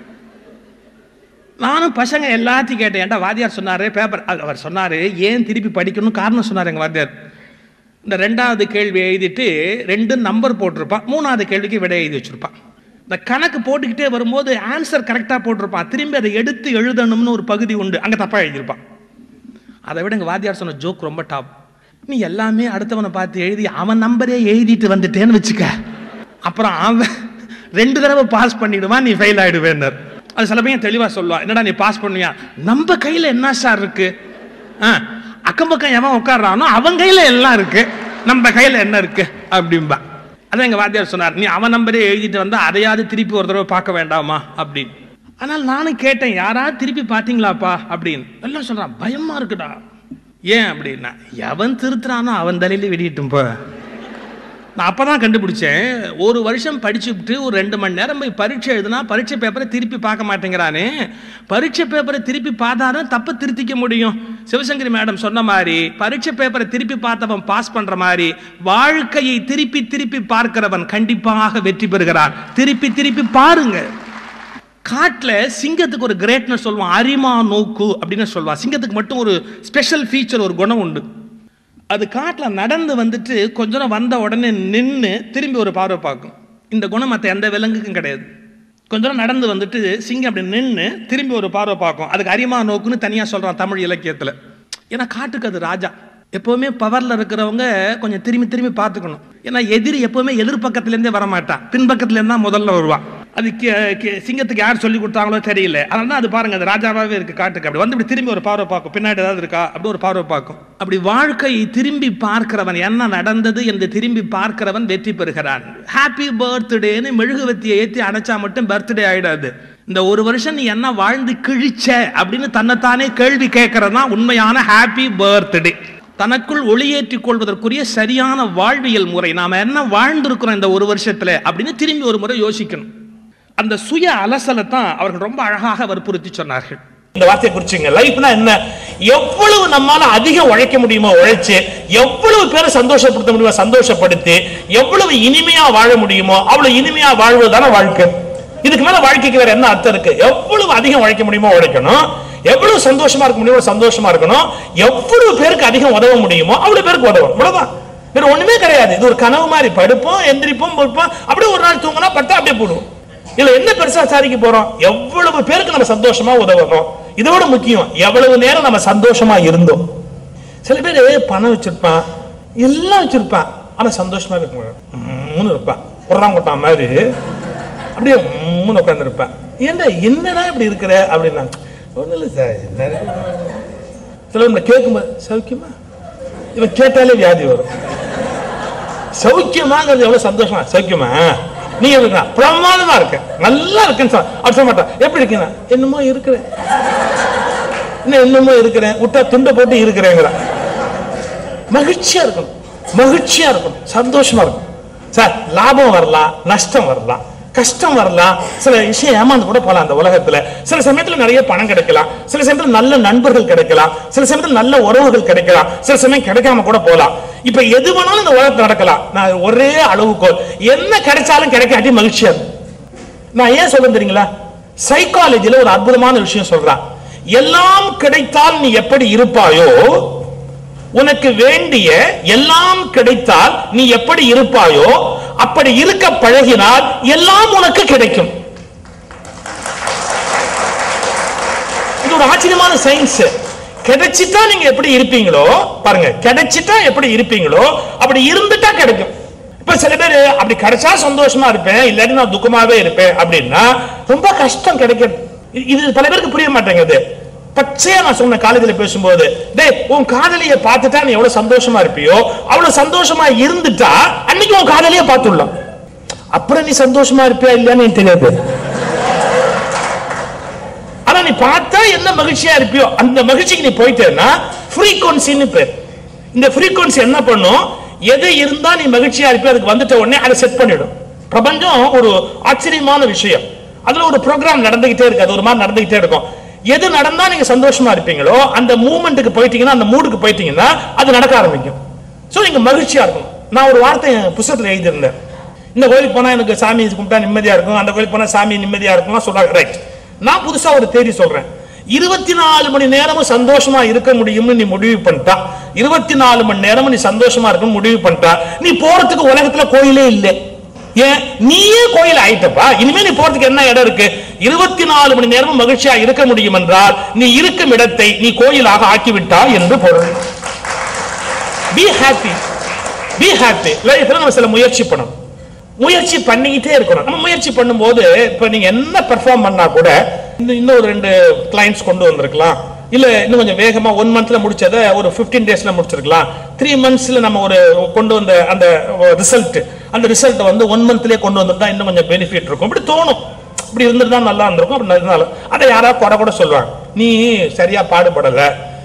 நானும் பசங்க எல்லாத்தையும் கேட்டேன் ஏன்டா வாத்தியார் சொன்னாரு பேப்பர் அவர் சொன்னாரு ஏன் திருப்பி படிக்கணும் காரணம் சொன்னார் எங்க வாத்தியார் இந்த ரெண்டாவது கேள்வி எழுதிட்டு ரெண்டு நம்பர் போட்டிருப்பான் மூணாவது கேள்விக்கு விடை எழுதி வச்சிருப்பான் இந்த கணக்கு போட்டுக்கிட்டே வரும்போது ஆன்சர் கரெக்டாக போட்டிருப்பான் திரும்பி அதை எடுத்து எழுதணும்னு ஒரு பகுதி உண்டு அங்கே தப்பாக எழுதியிருப்பான் அதை விட எங்கள் வாத்தியார் சொன்ன ஜோக் ரொம்ப டாப் நீ எல்லாமே அடுத்தவனை பார்த்து எழுதி அவன் நம்பரே எழுதிட்டு வந்துட்டேன்னு வச்சுக்க அப்புறம் அவன் ரெண்டு தடவை பாஸ் பண்ணிடுவான் நீ ஃபெயில் ஆயிடுவேன்னர் அது சில பையன் தெளிவாக சொல்லுவான் என்னடா நீ பாஸ் பண்ணுவியா நம்ம கையில் என்ன சார் இருக்கு ஆ அக்கம் பக்கம் எவன் உட்காடுறானோ அவன் கையில் எல்லாம் இருக்கு நம்ம கையில் என்ன இருக்கு அப்படின்பா அதான் எங்கள் வாத்தியார் சொன்னார் நீ அவன் நம்பரே எழுதிட்டு வந்தா அதையாவது திருப்பி ஒரு தடவை பார்க்க வேண்டாமா அப்படின்னு ஆனால் நானும் கேட்டேன் யாராவது திருப்பி பார்த்தீங்களாப்பா அப்படின்னு எல்லாம் சொல்றான் பயமா இருக்குடா ஏன் அப்படின்னா எவன் திருத்துறானோ அவன் தலையில வெடிட்டும் போ நான் அப்போ தான் கண்டுபிடிச்சேன் ஒரு வருஷம் படிச்சுட்டு ஒரு ரெண்டு மணி நேரம் போய் பரீட்சை எழுதுனா பரீட்சை பேப்பரை திருப்பி பார்க்க மாட்டேங்கிறானே பரீட்சை பேப்பரை திருப்பி பார்த்தாதான் தப்பை திருத்திக்க முடியும் சிவசங்கரி மேடம் சொன்ன மாதிரி பரீட்சை பேப்பரை திருப்பி பார்த்தவன் பாஸ் பண்ற மாதிரி வாழ்க்கையை திருப்பி திருப்பி பார்க்கிறவன் கண்டிப்பாக வெற்றி பெறுகிறான் திருப்பி திருப்பி பாருங்க காட்டில் சிங்கத்துக்கு ஒரு கிரேட்னஸ் சொல்லுவான் அரிமா நோக்கு அப்படின்னு சொல்லுவான் சிங்கத்துக்கு மட்டும் ஒரு ஸ்பெஷல் ஃபீச்சர் ஒரு குணம் உண்டு அது காட்டில் நடந்து வந்துட்டு கொஞ்ச நேரம் வந்த உடனே நின்று திரும்பி ஒரு பார்வை பார்க்கும் இந்த குணம் மற்ற எந்த விலங்குக்கும் கிடையாது கொஞ்ச நேரம் நடந்து வந்துட்டு சிங்கம் அப்படி நின்று திரும்பி ஒரு பார்வை பார்க்கும் அதுக்கு அரிமா நோக்குன்னு தனியாக சொல்கிறான் தமிழ் இலக்கியத்தில் ஏன்னா காட்டுக்கு அது ராஜா எப்போவுமே பவரில் இருக்கிறவங்க கொஞ்சம் திரும்பி திரும்பி பார்த்துக்கணும் ஏன்னா எதிரி எப்போவுமே எதிர்பக்கத்துலேருந்தே வரமாட்டான் பின்பக்கத்துலேருந்து தான் முதல்ல வருவான் அது கே- கே- சிங்கத்துக்கு யார் சொல்லி கொடுத்தாங்களோ தெரியல அதனால தான் அது பாருங்க அது ராஜாவாகவே இருக்கு காட்டுக்கு அப்படி வந்து இப்படி திரும்பி ஒரு பார்வை பார்க்கும் பின்னாடி ஏதாவது இருக்கா அப்படி ஒரு பார்வை பார்க்கும் அப்படி வாழ்க்கையை திரும்பி பார்க்கிறவன் என்ன நடந்தது என்று திரும்பி பார்க்கிறவன் வெற்றி பெறுகிறான் ஹாப்பி பர்த்டேன்னு மெழுகுவத்தியை ஏற்றி அணைச்சா மட்டும் பர்த்டே ஆயிடாது இந்த ஒரு வருஷம் நீ என்ன வாழ்ந்து கிழிச்ச அப்படின்னு தன்னைத்தானே கேள்வி கேட்கறது தான் உண்மையான ஹாப்பி பர்த்டே தனக்குள் ஒளியேற்றிக் கொள்வதற்குரிய சரியான வாழ்வியல் முறை நாம என்ன வாழ்ந்திருக்கிறோம் இந்த ஒரு வருஷத்துல அப்படின்னு திரும்பி ஒரு முறை யோசிக்கணும் அந்த சுய அலசலை தான் அவர்கள் ரொம்ப அழகாக வற்புறுத்தி சொன்னார்கள் இந்த வார்த்தையை குறிச்சுங்க லைஃப்னா என்ன எவ்வளவு நம்மால அதிகம் உழைக்க முடியுமோ உழைச்சு எவ்வளவு பேரை சந்தோஷப்படுத்த முடியுமோ சந்தோஷப்படுத்தி எவ்வளவு இனிமையா வாழ முடியுமோ அவ்வளவு இனிமையா வாழ்வதுதானே வாழ்க்கை இதுக்கு மேல வாழ்க்கைக்கு வேற என்ன அர்த்தம் இருக்கு எவ்வளவு அதிகம் உழைக்க முடியுமோ உழைக்கணும் எவ்வளவு சந்தோஷமா இருக்க முடியுமோ சந்தோஷமா இருக்கணும் எவ்வளவு பேருக்கு அதிகம் உதவ முடியுமோ அவ்வளவு பேருக்கு உதவும் இவ்வளவுதான் வேற ஒண்ணுமே கிடையாது இது ஒரு கனவு மாதிரி படுப்போம் எந்திரிப்போம் பொறுப்போம் அப்படியே ஒரு நாள் தூங்கினா பட்டா அப்படியே போடுவோம் இதுல என்ன பெருசா சாதிக்க போறோம் எவ்வளவு பேருக்கு நம்ம சந்தோஷமா உதவணும் இதோட முக்கியம் எவ்வளவு நேரம் நம்ம சந்தோஷமா இருந்தோம் சில பேர் பணம் வச்சிருப்பான் எல்லாம் வச்சிருப்பான் ஆனா சந்தோஷமா இருக்க மாட்டான் மூணு இருப்பான் உடறாங்கொட்டான் மாதிரி அப்படியே மூணு உட்கார்ந்து இருப்பான் ஏன்டா என்னடா இப்படி இருக்கிற அப்படின்னா ஒண்ணும் இல்லை சார் என்ன சில பேர் கேட்கும்போது சௌக்கியமா இவன் கேட்டாலே வியாதி வரும் சௌக்கியமாங்கிறது எவ்வளவு சந்தோஷமா சௌக்கியமா நீ இருக்கா பிரமாதமா இருக்க நல்லா இருக்குன்னு சொல்ல அப்படி சொல்ல மாட்டான் எப்படி இருக்கீங்க என்னமோ இருக்கிறேன் இன்னும் என்னமோ இருக்கிறேன் விட்டா துண்டை போட்டு இருக்கிறேங்கிற மகிழ்ச்சியா இருக்கணும் மகிழ்ச்சியா இருக்கணும் சந்தோஷமா இருக்கும் சார் லாபம் வரலாம் நஷ்டம் வரலாம் கஷ்டம் வரலாம் சில விஷயம் ஏமாந்து கூட போலாம் அந்த உலகத்துல சில சமயத்துல நிறைய பணம் கிடைக்கலாம் சில சமயத்துல நல்ல நண்பர்கள் கிடைக்கலாம் சில சமயத்துல நல்ல உறவுகள் கிடைக்கலாம் சில சமயம் கிடைக்காம கூட போலாம் இப்ப எது வேணாலும் இந்த உலகத்துல நடக்கலாம் நான் ஒரே அளவுகோல் என்ன கிடைச்சாலும் கிடைக்காட்டி மகிழ்ச்சியா இருக்கும் நான் ஏன் சொல்ல தெரியுங்களா சைக்காலஜில ஒரு அற்புதமான விஷயம் சொல்றான் எல்லாம் கிடைத்தால் நீ எப்படி இருப்பாயோ உனக்கு வேண்டிய எல்லாம் கிடைத்தால் நீ எப்படி இருப்பாயோ அப்படி இருக்க பழகினால் எல்லாம் உனக்கு கிடைக்கும் இது ஒரு ஆச்சரியமான சயின்ஸ் கிடைச்சிட்டா நீங்க எப்படி இருப்பீங்களோ பாருங்க கிடைச்சிட்டா எப்படி இருப்பீங்களோ அப்படி இருந்துட்டா கிடைக்கும் இப்ப சில பேர் அப்படி கிடைச்சா சந்தோஷமா இருப்பேன் இல்லாட்டி நான் துக்கமாவே இருப்பேன் அப்படின்னா ரொம்ப கஷ்டம் கிடைக்கிறது இது- இது பல பேருக்கு புரிய மாட்டேங்குது பச்சையா நான் சொன்ன காலேஜ்ல பேசும்போது டேய் உன் காதலிய பார்த்துட்டா நீ எவ்வளவு சந்தோஷமா இருப்பியோ அவ்வளவு சந்தோஷமா இருந்துட்டா அன்னைக்கு உன் காதலிய பார்த்துடலாம் அப்புறம் நீ சந்தோஷமா இருப்பியா இல்லையான்னு எனக்கு தெரியாது ஆனா நீ பார்த்தா என்ன மகிழ்ச்சியா இருப்பியோ அந்த மகிழ்ச்சிக்கு நீ போயிட்டேன்னா ஃப்ரீக்வன்சின்னு பேர் இந்த ஃப்ரீக்வன்சி என்ன பண்ணும் எது இருந்தா நீ மகிழ்ச்சியா இருப்பியோ அதுக்கு வந்துட்ட உடனே அதை செட் பண்ணிடும் பிரபஞ்சம் ஒரு ஆச்சரியமான விஷயம் அதுல ஒரு ப்ரோக்ராம் நடந்துகிட்டே இருக்கு அது ஒரு மாதிரி நடந்துகிட்டே இருக்கும் எது நடந்தா நீங்க சந்தோஷமா இருப்பீங்களோ அந்த மூமெண்ட்டுக்கு போயிட்டீங்கன்னா அந்த மூடுக்கு போயிட்டீங்கன்னா அது நடக்க ஆரம்பிக்கும் சோ நீங்க மகிழ்ச்சியா இருக்கும் நான் ஒரு வார்த்தை என் புத்தகத்துல எழுதியிருந்தேன் இந்த கோயிலுக்கு போனா எனக்கு சாமி கும்பிட்டா நிம்மதியா இருக்கும் அந்த கோயிலுக்கு போனா சாமி நிம்மதியா இருக்கும் சொல்றாங்க ரைட் நான் புதுசா ஒரு தேதி சொல்றேன் இருபத்தி நாலு மணி நேரமும் சந்தோஷமா இருக்க முடியும்னு நீ முடிவு பண்ணிட்டா இருபத்தி நாலு மணி நேரமும் நீ சந்தோஷமா இருக்கணும் முடிவு பண்ணிட்டா நீ போறதுக்கு உலகத்துல கோயிலே இல்லை ஏன் நீயே கோயில் ஆயிட்டப்பா இனிமே நீ போறதுக்கு என்ன இடம் இருக்கு இருபத்தி நாலு மணி நேரமும் மகிழ்ச்சியா இருக்க முடியும் என்றால் நீ இருக்கும் இடத்தை நீ கோயிலாக ஆக்கிவிட்டா என்று பொருள் பி ஹாப்பி பி ஹாப்பி லைஃப்ல நம்ம சில முயற்சி பண்ணணும் முயற்சி பண்ணிக்கிட்டே இருக்கணும் நம்ம முயற்சி பண்ணும்போது இப்ப நீங்க என்ன பெர்ஃபார்ம் பண்ணா கூட இன்னும் இன்னும் ஒரு ரெண்டு கிளைண்ட்ஸ் கொண்டு வந்திருக்கலாம் இல்ல இன்னும் கொஞ்சம் வேகமா ஒன் மந்த்ல முடிச்சதை ஒரு 15 டேஸ்ல முடிச்சிருக்கலாம் த்ரீ மந்த்ஸ்ல நம்ம ஒரு கொண்டு வந்த அந்த ரிசல்ட் அந்த ரிசல்ட் வந்து ஒன் மந்த்லயே கொண்டு வந்திருந்தா இன்னும் கொஞ்சம் பெனிஃபிட் இருக்கும் இப்படி தோணும் இப்படி இருந்திருந்தா நல்லா இருந்திருக்கும் அப்படி இருந்தாலும் அதை யாராவது குறை கூட சொல்லுவாங்க நீ சரியா பாடுபடல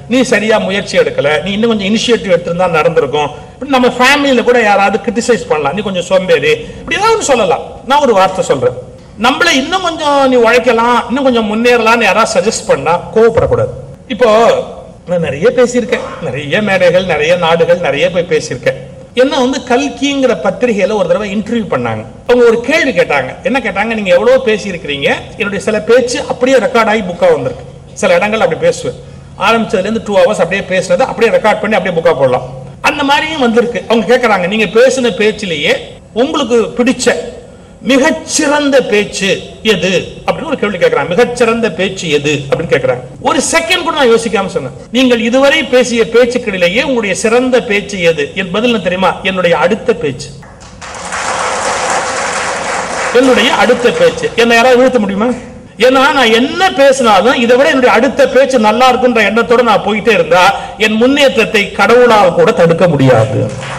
நீ சரியா முயற்சி எடுக்கல நீ இன்னும் கொஞ்சம் இனிஷியேட்டிவ் எடுத்திருந்தா நடந்திருக்கும் இப்படி நம்ம ஃபேமிலியில கூட யாராவது கிரிட்டிசைஸ் பண்ணலாம் நீ கொஞ்சம் சோம்பேறி இப்படி ஏதாவது ஒண்ணு சொல்லலாம் நான் ஒரு வார்த்தை சொல்றேன் நம்மள இன்னும் கொஞ்சம் நீ உழைக்கலாம் இன்னும் கொஞ்சம் முன்னேறலாம்னு யாராவது சஜஸ்ட் பண்ணா கோவப்படக்கூடாது இப்போ நான் நிறைய பேசியிருக்கேன் நிறைய மேடைகள் நிறைய நாடுகள் நிறைய போய் பேசியிருக்கேன் என்ன வந்து கல்கிங்கிற பத்திரிகையில ஒரு தடவை இன்டர்வியூ பண்ணாங்க அவங்க ஒரு கேள்வி கேட்டாங்க என்ன கேட்டாங்க நீங்க எவ்வளவு பேசியிருக்கிறீங்க என்னுடைய சில பேச்சு அப்படியே ரெக்கார்ட் ஆகி புக்கா வந்திருக்கு சில இடங்கள் அப்படி பேசுவேன் ஆரம்பிச்சதுல இருந்து டூ ஹவர்ஸ் அப்படியே பேசுனது அப்படியே ரெக்கார்ட் பண்ணி அப்படியே புக்கா போடலாம் அந்த மாதிரியும் வந்திருக்கு அவங்க கேட்கறாங்க நீங்க பேசின பேச்சிலேயே உங்களுக்கு பிடிச்ச மிகச்சிறந்த பேச்சு எது அப்படின்னு ஒரு கேள்வி கேட்கறாங்க மிகச்சிறந்த பேச்சு எது அப்படின்னு கேட்கறாங்க ஒரு செகண்ட் கூட நான் யோசிக்காம சொன்னேன் நீங்கள் இதுவரை பேசிய பேச்சுக்களிலேயே உங்களுடைய சிறந்த பேச்சு எது என் பதில் என்ன தெரியுமா என்னுடைய அடுத்த பேச்சு என்னுடைய அடுத்த பேச்சு என்ன யாராவது வீழ்த்த முடியுமா ஏன்னா நான் என்ன பேசினாலும் இதை விட என்னுடைய அடுத்த பேச்சு நல்லா இருக்குன்ற எண்ணத்தோட நான் போயிட்டே இருந்தா என் முன்னேற்றத்தை கடவுளால் கூட தடுக்க முடியாது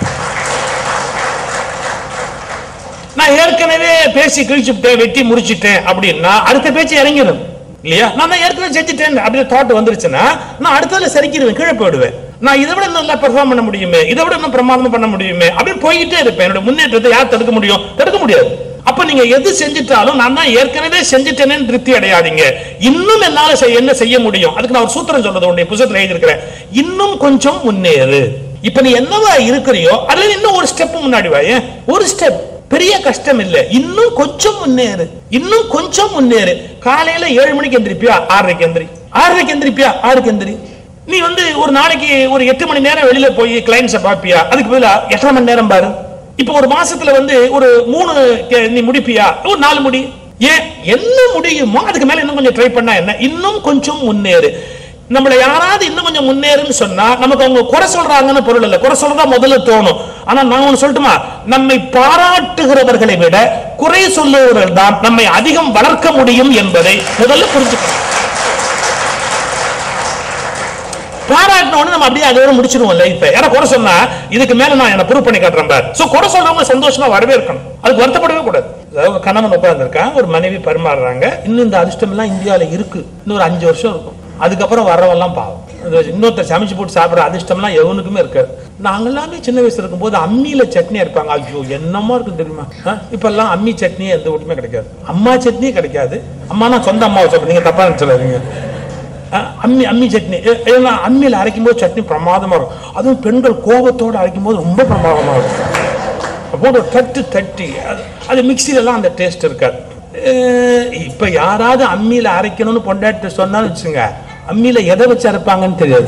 நான் ஏற்கனவே பேசி கிழிச்சுட்டேன் வெட்டி முடிச்சிட்டேன் அப்படின்னா அடுத்த பேச்சு இறங்கிடும் இல்லையா நான் தான் ஏற்கனவே செஞ்சுட்டேன் அப்படியே தாட் வந்துருச்சுன்னா நான் அடுத்ததுல சரிக்கிடுவேன் கீழே போயிடுவேன் நான் இதை விட நல்லா பெர்ஃபார்ம் பண்ண முடியுமே இதை விட இன்னும் பிரமாதமா பண்ண முடியுமே அப்படியே போய்கிட்டே இருப்பேன் என்னோட முன்னேற்றத்தை யார் தடுக்க முடியும் தடுக்க முடியாது அப்ப நீங்க எது செஞ்சுட்டாலும் நான் தான் ஏற்கனவே செஞ்சுட்டேனேன்னு திருப்தி அடையாதீங்க இன்னும் என்னால செய்ய- என்ன செய்ய முடியும் அதுக்கு நான் ஒரு சூத்திரம் சொல்றது உடைய புத்தகத்துல எழுதியிருக்கிறேன் இன்னும் கொஞ்சம் முன்னேறு இப்ப நீ என்னவா இருக்கிறியோ அதுல இன்னும் ஒரு ஸ்டெப் முன்னாடி வாயே ஒரு ஸ்டெப் பெரிய கஷ்டம் இல்ல இன்னும் கொஞ்சம் முன்னேறு இன்னும் கொஞ்சம் முன்னேறு காலையில ஏழு மணிக்கு எந்திரிப்பியா ஆறரைக்கு எந்திரி ஆறரைக்கு எந்திரிப்பியா ஆறுக்கு எந்திரி நீ வந்து ஒரு நாளைக்கு ஒரு எட்டு மணி நேரம் வெளியில போய் கிளைண்ட்ஸ பாப்பியா அதுக்கு பதிலா எட்டரை மணி நேரம் பாரு இப்ப ஒரு மாசத்துல வந்து ஒரு மூணு கே- நீ முடிப்பியா ஒரு நாலு முடி ஏன் என்ன முடியுமோ அதுக்கு மேல இன்னும் கொஞ்சம் ட்ரை பண்ணா என்ன இன்னும் கொஞ்சம் முன்னேறு நம்மளை யாராவது இன்னும் கொஞ்சம் முன்னேறுன்னு சொன்னா நமக்கு அவங்க குறை சொல்றாங்கன்னு பொருள் இல்ல குறை சொல்றதா முதல்ல தோணும் ஆனா நான் ஒண்ணு சொல்லட்டுமா நம்மை பாராட்டுகிறவர்களை விட குறை சொல்லுவவர்கள் தான் நம்மை அதிகம் வளர்க்க முடியும் என்பதை முதல்ல புரிஞ்சுக்கணும் பாராட்டின உடனே நம்ம அப்படியே அதோட முடிச்சிருவோம் லைஃப் யாரா குறை சொன்னா இதுக்கு மேல நான் என்ன ப்ரூவ் பண்ணி காட்டுறேன் பார் சோ குறை சொல்றவங்க சந்தோஷமா வரவே இருக்கணும் அதுக்கு வருத்தப்படவே கூடாது அதாவது ஒரு கணவன் உட்கார்ந்திருக்கான் ஒரு மனைவி பரிமாறுறாங்க இன்னும் இந்த அதிர்ஷ்டம் எல்லாம் இந்தியால இருக்கு இன்னும் ஒரு அஞ்சு வருஷம் இருக்கும் அதுக்கப்புறம் வரவெல்லாம் பாவம் அது இன்னொருத்தர் சமைச்சு போட்டு சாப்பிடுற அதிர்ஷ்டம்லாம் எவனுக்குமே இருக்காது நாங்க எல்லாமே சின்ன வயசுல இருக்கும்போது அம்மியில சட்னி இருப்பாங்க ஐயோ என்னமா இருக்கு தெரியுமா ஆ? இப்ப எல்லாம் அம்மி சட்னி எந்த வீட்டுமே கிடைக்காது அம்மா சட்னியே கிடைக்காது அம்மானா சொந்த அம்மாவை சொல்றேன் நீங்க தப்பா நினைச்சிடாதீங்க அஹ் அம்மி அம்மி சட்னி எ- ஏன்னா அம்மியில் அரைக்கும் போது சட்னி பிரமாதமா இருக்கும் அதுவும் பெண்கள் கோபத்தோட அரைக்கும் போது ரொம்ப பிரமாதமா இருக்கும் போட்டு தட்டு தட்டி அது அது மிக்சில எல்லாம் அந்த டேஸ்ட் இருக்காது அஹ் இப்ப யாராவது அம்மியில அரைக்கணும்னு பொண்டாட்டி சொன்னாலும் வச்சுங்க அம்மியில எதை வச்சு அரைப்பாங்கன்னு தெரியாது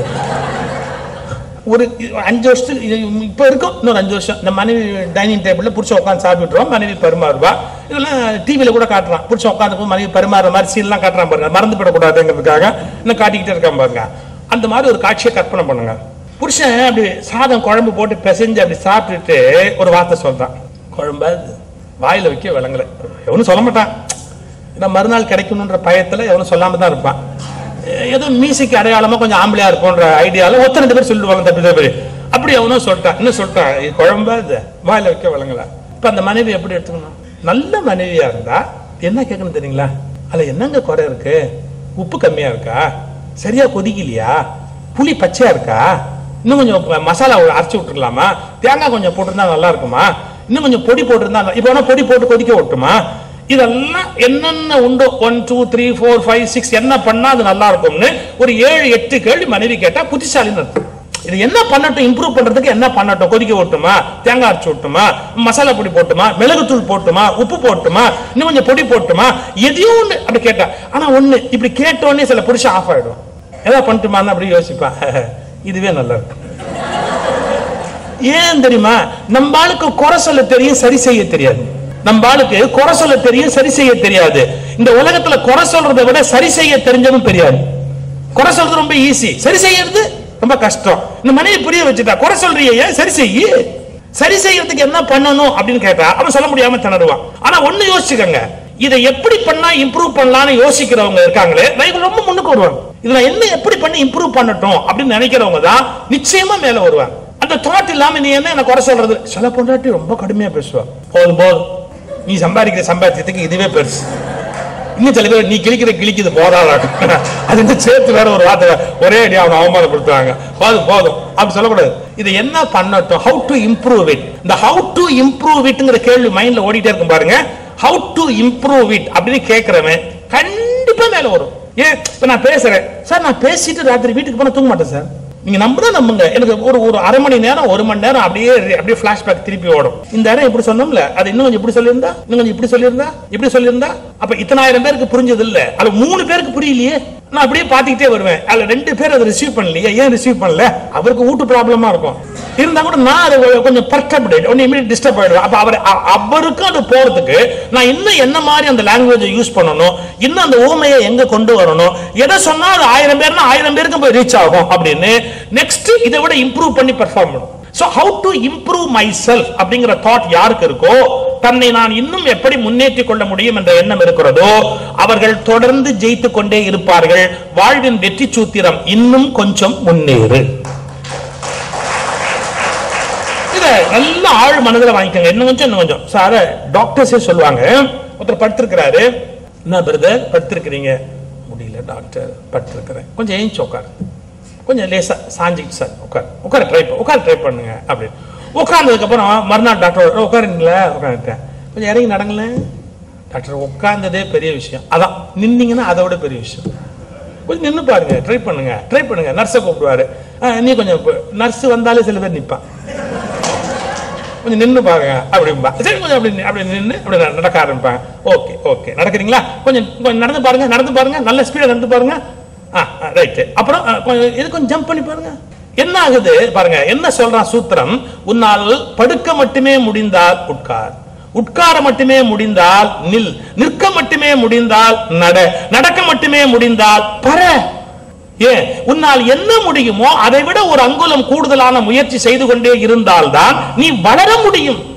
ஒரு அஞ்சு வருஷத்துக்கு இது இப்ப இருக்கும் இன்னொரு அஞ்சு வருஷம் இந்த மனைவி டைனிங் டேபிள்ல புடிச்ச உட்காந்து சாப்பிட்டுருவோம் மனைவி பரிமாறுவா இதெல்லாம் டிவியில கூட காட்டுறான் புடிச்ச உட்காந்து மனைவி பரிமாறுற மாதிரி சீன்லாம் காட்டுறான் பாருங்க மறந்து விடக்கூடாதுங்கிறதுக்காக இன்னும் காட்டிக்கிட்டே இருக்கான் பாருங்க அந்த மாதிரி ஒரு காட்சியை கற்பனை பண்ணுங்க புருஷன் அப்படி சாதம் குழம்பு போட்டு பிசைஞ்சு அப்படி சாப்பிட்டுட்டு ஒரு வார்த்தை சொல்றான் குழம்ப வாயில வைக்க விளங்கல எவனும் சொல்ல மாட்டான் ஏன்னா மறுநாள் கிடைக்கணுன்ற பயத்துல எவனும் சொல்லாம தான் இருப்பான் ஏதோ மியூசிக் அடையாளமா கொஞ்சம் ஆம்பளையா இருப்போன்ற ஐடியால ஒத்த ரெண்டு பேர் சொல்லிடுவாங்க தப்பி தப்பி அப்படி அவனும் சொல்லிட்டான் இன்னும் சொல்லிட்டான் இது குழம்பா இது வாயில வைக்க விளங்கல இப்ப அந்த மனைவி எப்படி எடுத்துக்கணும் நல்ல மனைவியா இருந்தா என்ன கேட்கணும் தெரியுங்களா அதுல என்னங்க குறை இருக்கு உப்பு கம்மியா இருக்கா சரியா கொதிக்கலையா புளி பச்சையா இருக்கா இன்னும் கொஞ்சம் ப- மசாலா அரைச்சு விட்டுருக்கலாமா தேங்காய் கொஞ்சம் போட்டிருந்தா நல்லா இருக்குமா இன்னும் கொஞ்சம் பொடி போட்டிருந்தா நல்லா- இப்ப வேணா பொடி போட்டு கொதிக்க விட்டுமா இதெல்லாம் என்னென்ன உண்டோ one two three four five six என்ன பண்ணா அது நல்லா இருக்கும்னு ஒரு ஏழு எட்டு கேள்வி மனைவி கேட்டா புத்திசாலின்னு அர்த்தம் இது என்ன பண்ணட்டும் இம்ப்ரூவ் பண்றதுக்கு என்ன பண்ணட்டும் கொதிக்க விட்டுமா தேங்காய் அரைச்சு விட்டுமா மசாலா பொடி போட்டுமா மிளகுத்தூள் போட்டுமா உப்பு போட்டுமா இன்னும் கொஞ்சம் பொடி போட்டுமா எதையோ ஒண்ணு அப்படி கேட்டா ஆனா ஒண்ணு இப்படி கேட்ட உடனே சில புருஷன் ஆஃப் ஆயிடும் ஏதாவது பண்ணட்டுமான்னு அப்படி யோசிப்பான் இதுவே நல்லா இருக்கு ஏன் தெரியுமா நம்ம ஆளுக்கு குறை சொல்ல தெரியும் சரி செய்ய தெரியாது நம்ம ஆளுக்கு குறை சொல்ல தெரியும் சரி செய்ய தெரியாது இந்த உலகத்துல குறை சொல்றதை விட சரி செய்ய தெரிஞ்சதும் தெரியாது குறை சொல்றது ரொம்ப ஈஸி சரி செய்யறது ரொம்ப கஷ்டம் இந்த மனைவி புரிய வச்சுட்டா குறை சொல்றியே ஏன் சரி செய்யு சரி செய்யறதுக்கு என்ன பண்ணணும் அப்படின்னு கேட்டா அவன் சொல்ல முடியாம திணறுவான் ஆனா ஒண்ணு யோசிச்சுக்கங்க இதை எப்படி பண்ணா இம்ப்ரூவ் பண்ணலாம்னு யோசிக்கிறவங்க இருக்காங்களே லைஃப்ல ரொம்ப முன்னுக்கு வருவாங்க இதுல என்ன எப்படி பண்ணி இம்ப்ரூவ் பண்ணட்டும் அப்படின்னு நினைக்கிறவங்க தான் நிச்சயமா மேல வருவாங்க அந்த தாட் இல்லாம நீ என்ன என்ன குறை சொல்றது சில பொண்டாட்டி ரொம்ப கடுமையா பேசுவா போதும் போதும் நீ சம்பாதிக்கிற சம்பாத்தியத்துக்கு இதுவே பெருசு இன்னும் சில பேர் நீ கிழிக்கிற கிழிக்குது போதாதா அது இன்னும் சேர்த்து வேற ஒரு வார்த்தை ஒரே அடி அவனை அவமானப்படுத்துவாங்க போதும் போதும் அப்படி சொல்லக்கூடாது இது என்ன பண்ணட்டும் ஹவு டு இம்ப்ரூவ் இட் இந்த ஹவு டு இம்ப்ரூவ் இட்ங்கிற கேள்வி மைண்ட்ல ஓடிட்டே இருக்கும் பாருங்க ஹவு டு இம்ப்ரூவ் இட் அப்படின்னு கேட்கிறவன் கண்டிப்பா மேல வரும் ஏன் இப்ப நான் பேசுறேன் சார் நான் பேசிட்டு ராத்திரி வீட்டுக்கு போனா தூங்க மாட்டேன் சார் நீங்க நம்புனா நம்புங்க எனக்கு ஒரு ஒரு அரை மணி நேரம் ஒரு மணி நேரம் அப்படியே அப்படியே பிளாஷ்பேக் திருப்பி ஓடும் இந்த இடம் இப்படி சொன்னோம்ல அது இன்னும் கொஞ்சம் இப்படி சொல்லியிருந்தா இன்னும் கொஞ்சம் இப்படி சொல்லியிருந்தா இப்படி சொல்லியிருந்தா அப்ப இத்தனாயிரம் பேருக்கு புரிஞ்சது இல்ல அது மூணு பேருக்கு புரியலையே நான் அப்படியே பாத்துக்கிட்டே வருவேன் அதுல ரெண்டு பேர் அதை ரிசீவ் பண்ணலையே ஏன் ரிசீவ் பண்ணல அவருக்கு வீட்டு ப்ராப்ளமா இருக்கும் இருந்தா கூட நான் அது கொஞ்சம் பர்டப்டேட் ஒன்னு இமீடியட் டிஸ்டர்ப் ஆயிடுவேன் அப்ப அவர் அ- அவருக்கும் அது போறதுக்கு நான் இன்னும் என்ன மாதிரி அந்த லாங்குவேஜை யூஸ் பண்ணணும் இன்னும் அந்த ஊமையை எங்க கொண்டு வரணும் எதை சொன்னா அது ஆயிரம் பேர்னா ஆயிரம் பேருக்கு போய் ரீச் ஆகும் அப்படின்னு நெக்ஸ்ட் இதை விட இம்ப்ரூவ் பண்ணி பெர்ஃபார்ம் பண்ணும் so how to improve myself அப்படிங்கிற தாட் யாருக்கு இருக்கோ தன்னை நான் இன்னும் எப்படி முன்னேற்றிக் கொள்ள முடியும் என்ற எண்ணம் இருக்கிறதோ அவர்கள் தொடர்ந்து ஜெயித்துக் கொண்டே இருப்பார்கள் வாழ்வின் வெற்றி சூத்திரம் இன்னும் கொஞ்சம் முன்னேறு இத நல்ல ஆழ் மனதில் வாங்கிக்கோங்க இன்னும் கொஞ்சம் இன்னும் கொஞ்சம் சார் டாக்டர்ஸே சொல்லுவாங்க ஒருத்தர் படுத்திருக்கிறாரு என்ன பிரதர் படுத்திருக்கிறீங்க முடியல டாக்டர் படுத்திருக்கிறேன் கொஞ்சம் ஏஞ்சி உட்காரு கொஞ்சம் லேசா சாஞ்சிக்கிட்டு சார் உட்கார் உட்கார ட்ரை உட்கார ட்ரை பண்ணுங்க அப்படி உட்கார்ந்ததுக்கு அப்புறம் மறுநாள் டாக்டர் உட்காருங்களா உட்காந்துட்டேன் கொஞ்சம் இறங்கி நடங்களேன் டாக்டர் உட்கார்ந்ததே பெரிய விஷயம் அதான் நின்னீங்கன்னா அதை விட பெரிய விஷயம் கொஞ்சம் நின்னு பாருங்க ட்ரை பண்ணுங்க ட்ரை பண்ணுங்க நர்ஸை கூப்பிடுவாரு ஆ, நீ கொஞ்சம் நர்ஸ் வந்தாலே சில பேர் நிப்பான் கொஞ்சம் நின்னு பாருங்க அப்படிம்பா சரி கொஞ்சம் அப்படி நி- அப்படி நின்னு அப்படி நட- நடக்க ஆரம்பிப்பாங்க ஓகே ஓகே நடக்கிறீங்களா கொஞ்சம் கொஞ்சம் நடந்து பாருங்க நடந்து பாருங்க நல்ல ஸ்பீடா நடந்து பாருங்க ஆ ரைட் அப்புறம் ஆ, கொஞ்சம் இது கொஞ்சம் ஜம்ப் பண்ணி பாருங்க என்ன ஆகுது பாருங்க என்ன சொல்றான் சூத்திரம் உன்னால் படுக்க மட்டுமே முடிந்தால் உட்கார் உட்கார மட்டுமே முடிந்தால் நில் நிற்க மட்டுமே முடிந்தால் நட நடக்க மட்டுமே முடிந்தால் பர ஏன் உன்னால் என்ன முடியுமோ அதை விட ஒரு அங்குலம் கூடுதலான முயற்சி செய்து கொண்டே இருந்தால்தான் நீ வளர முடியும்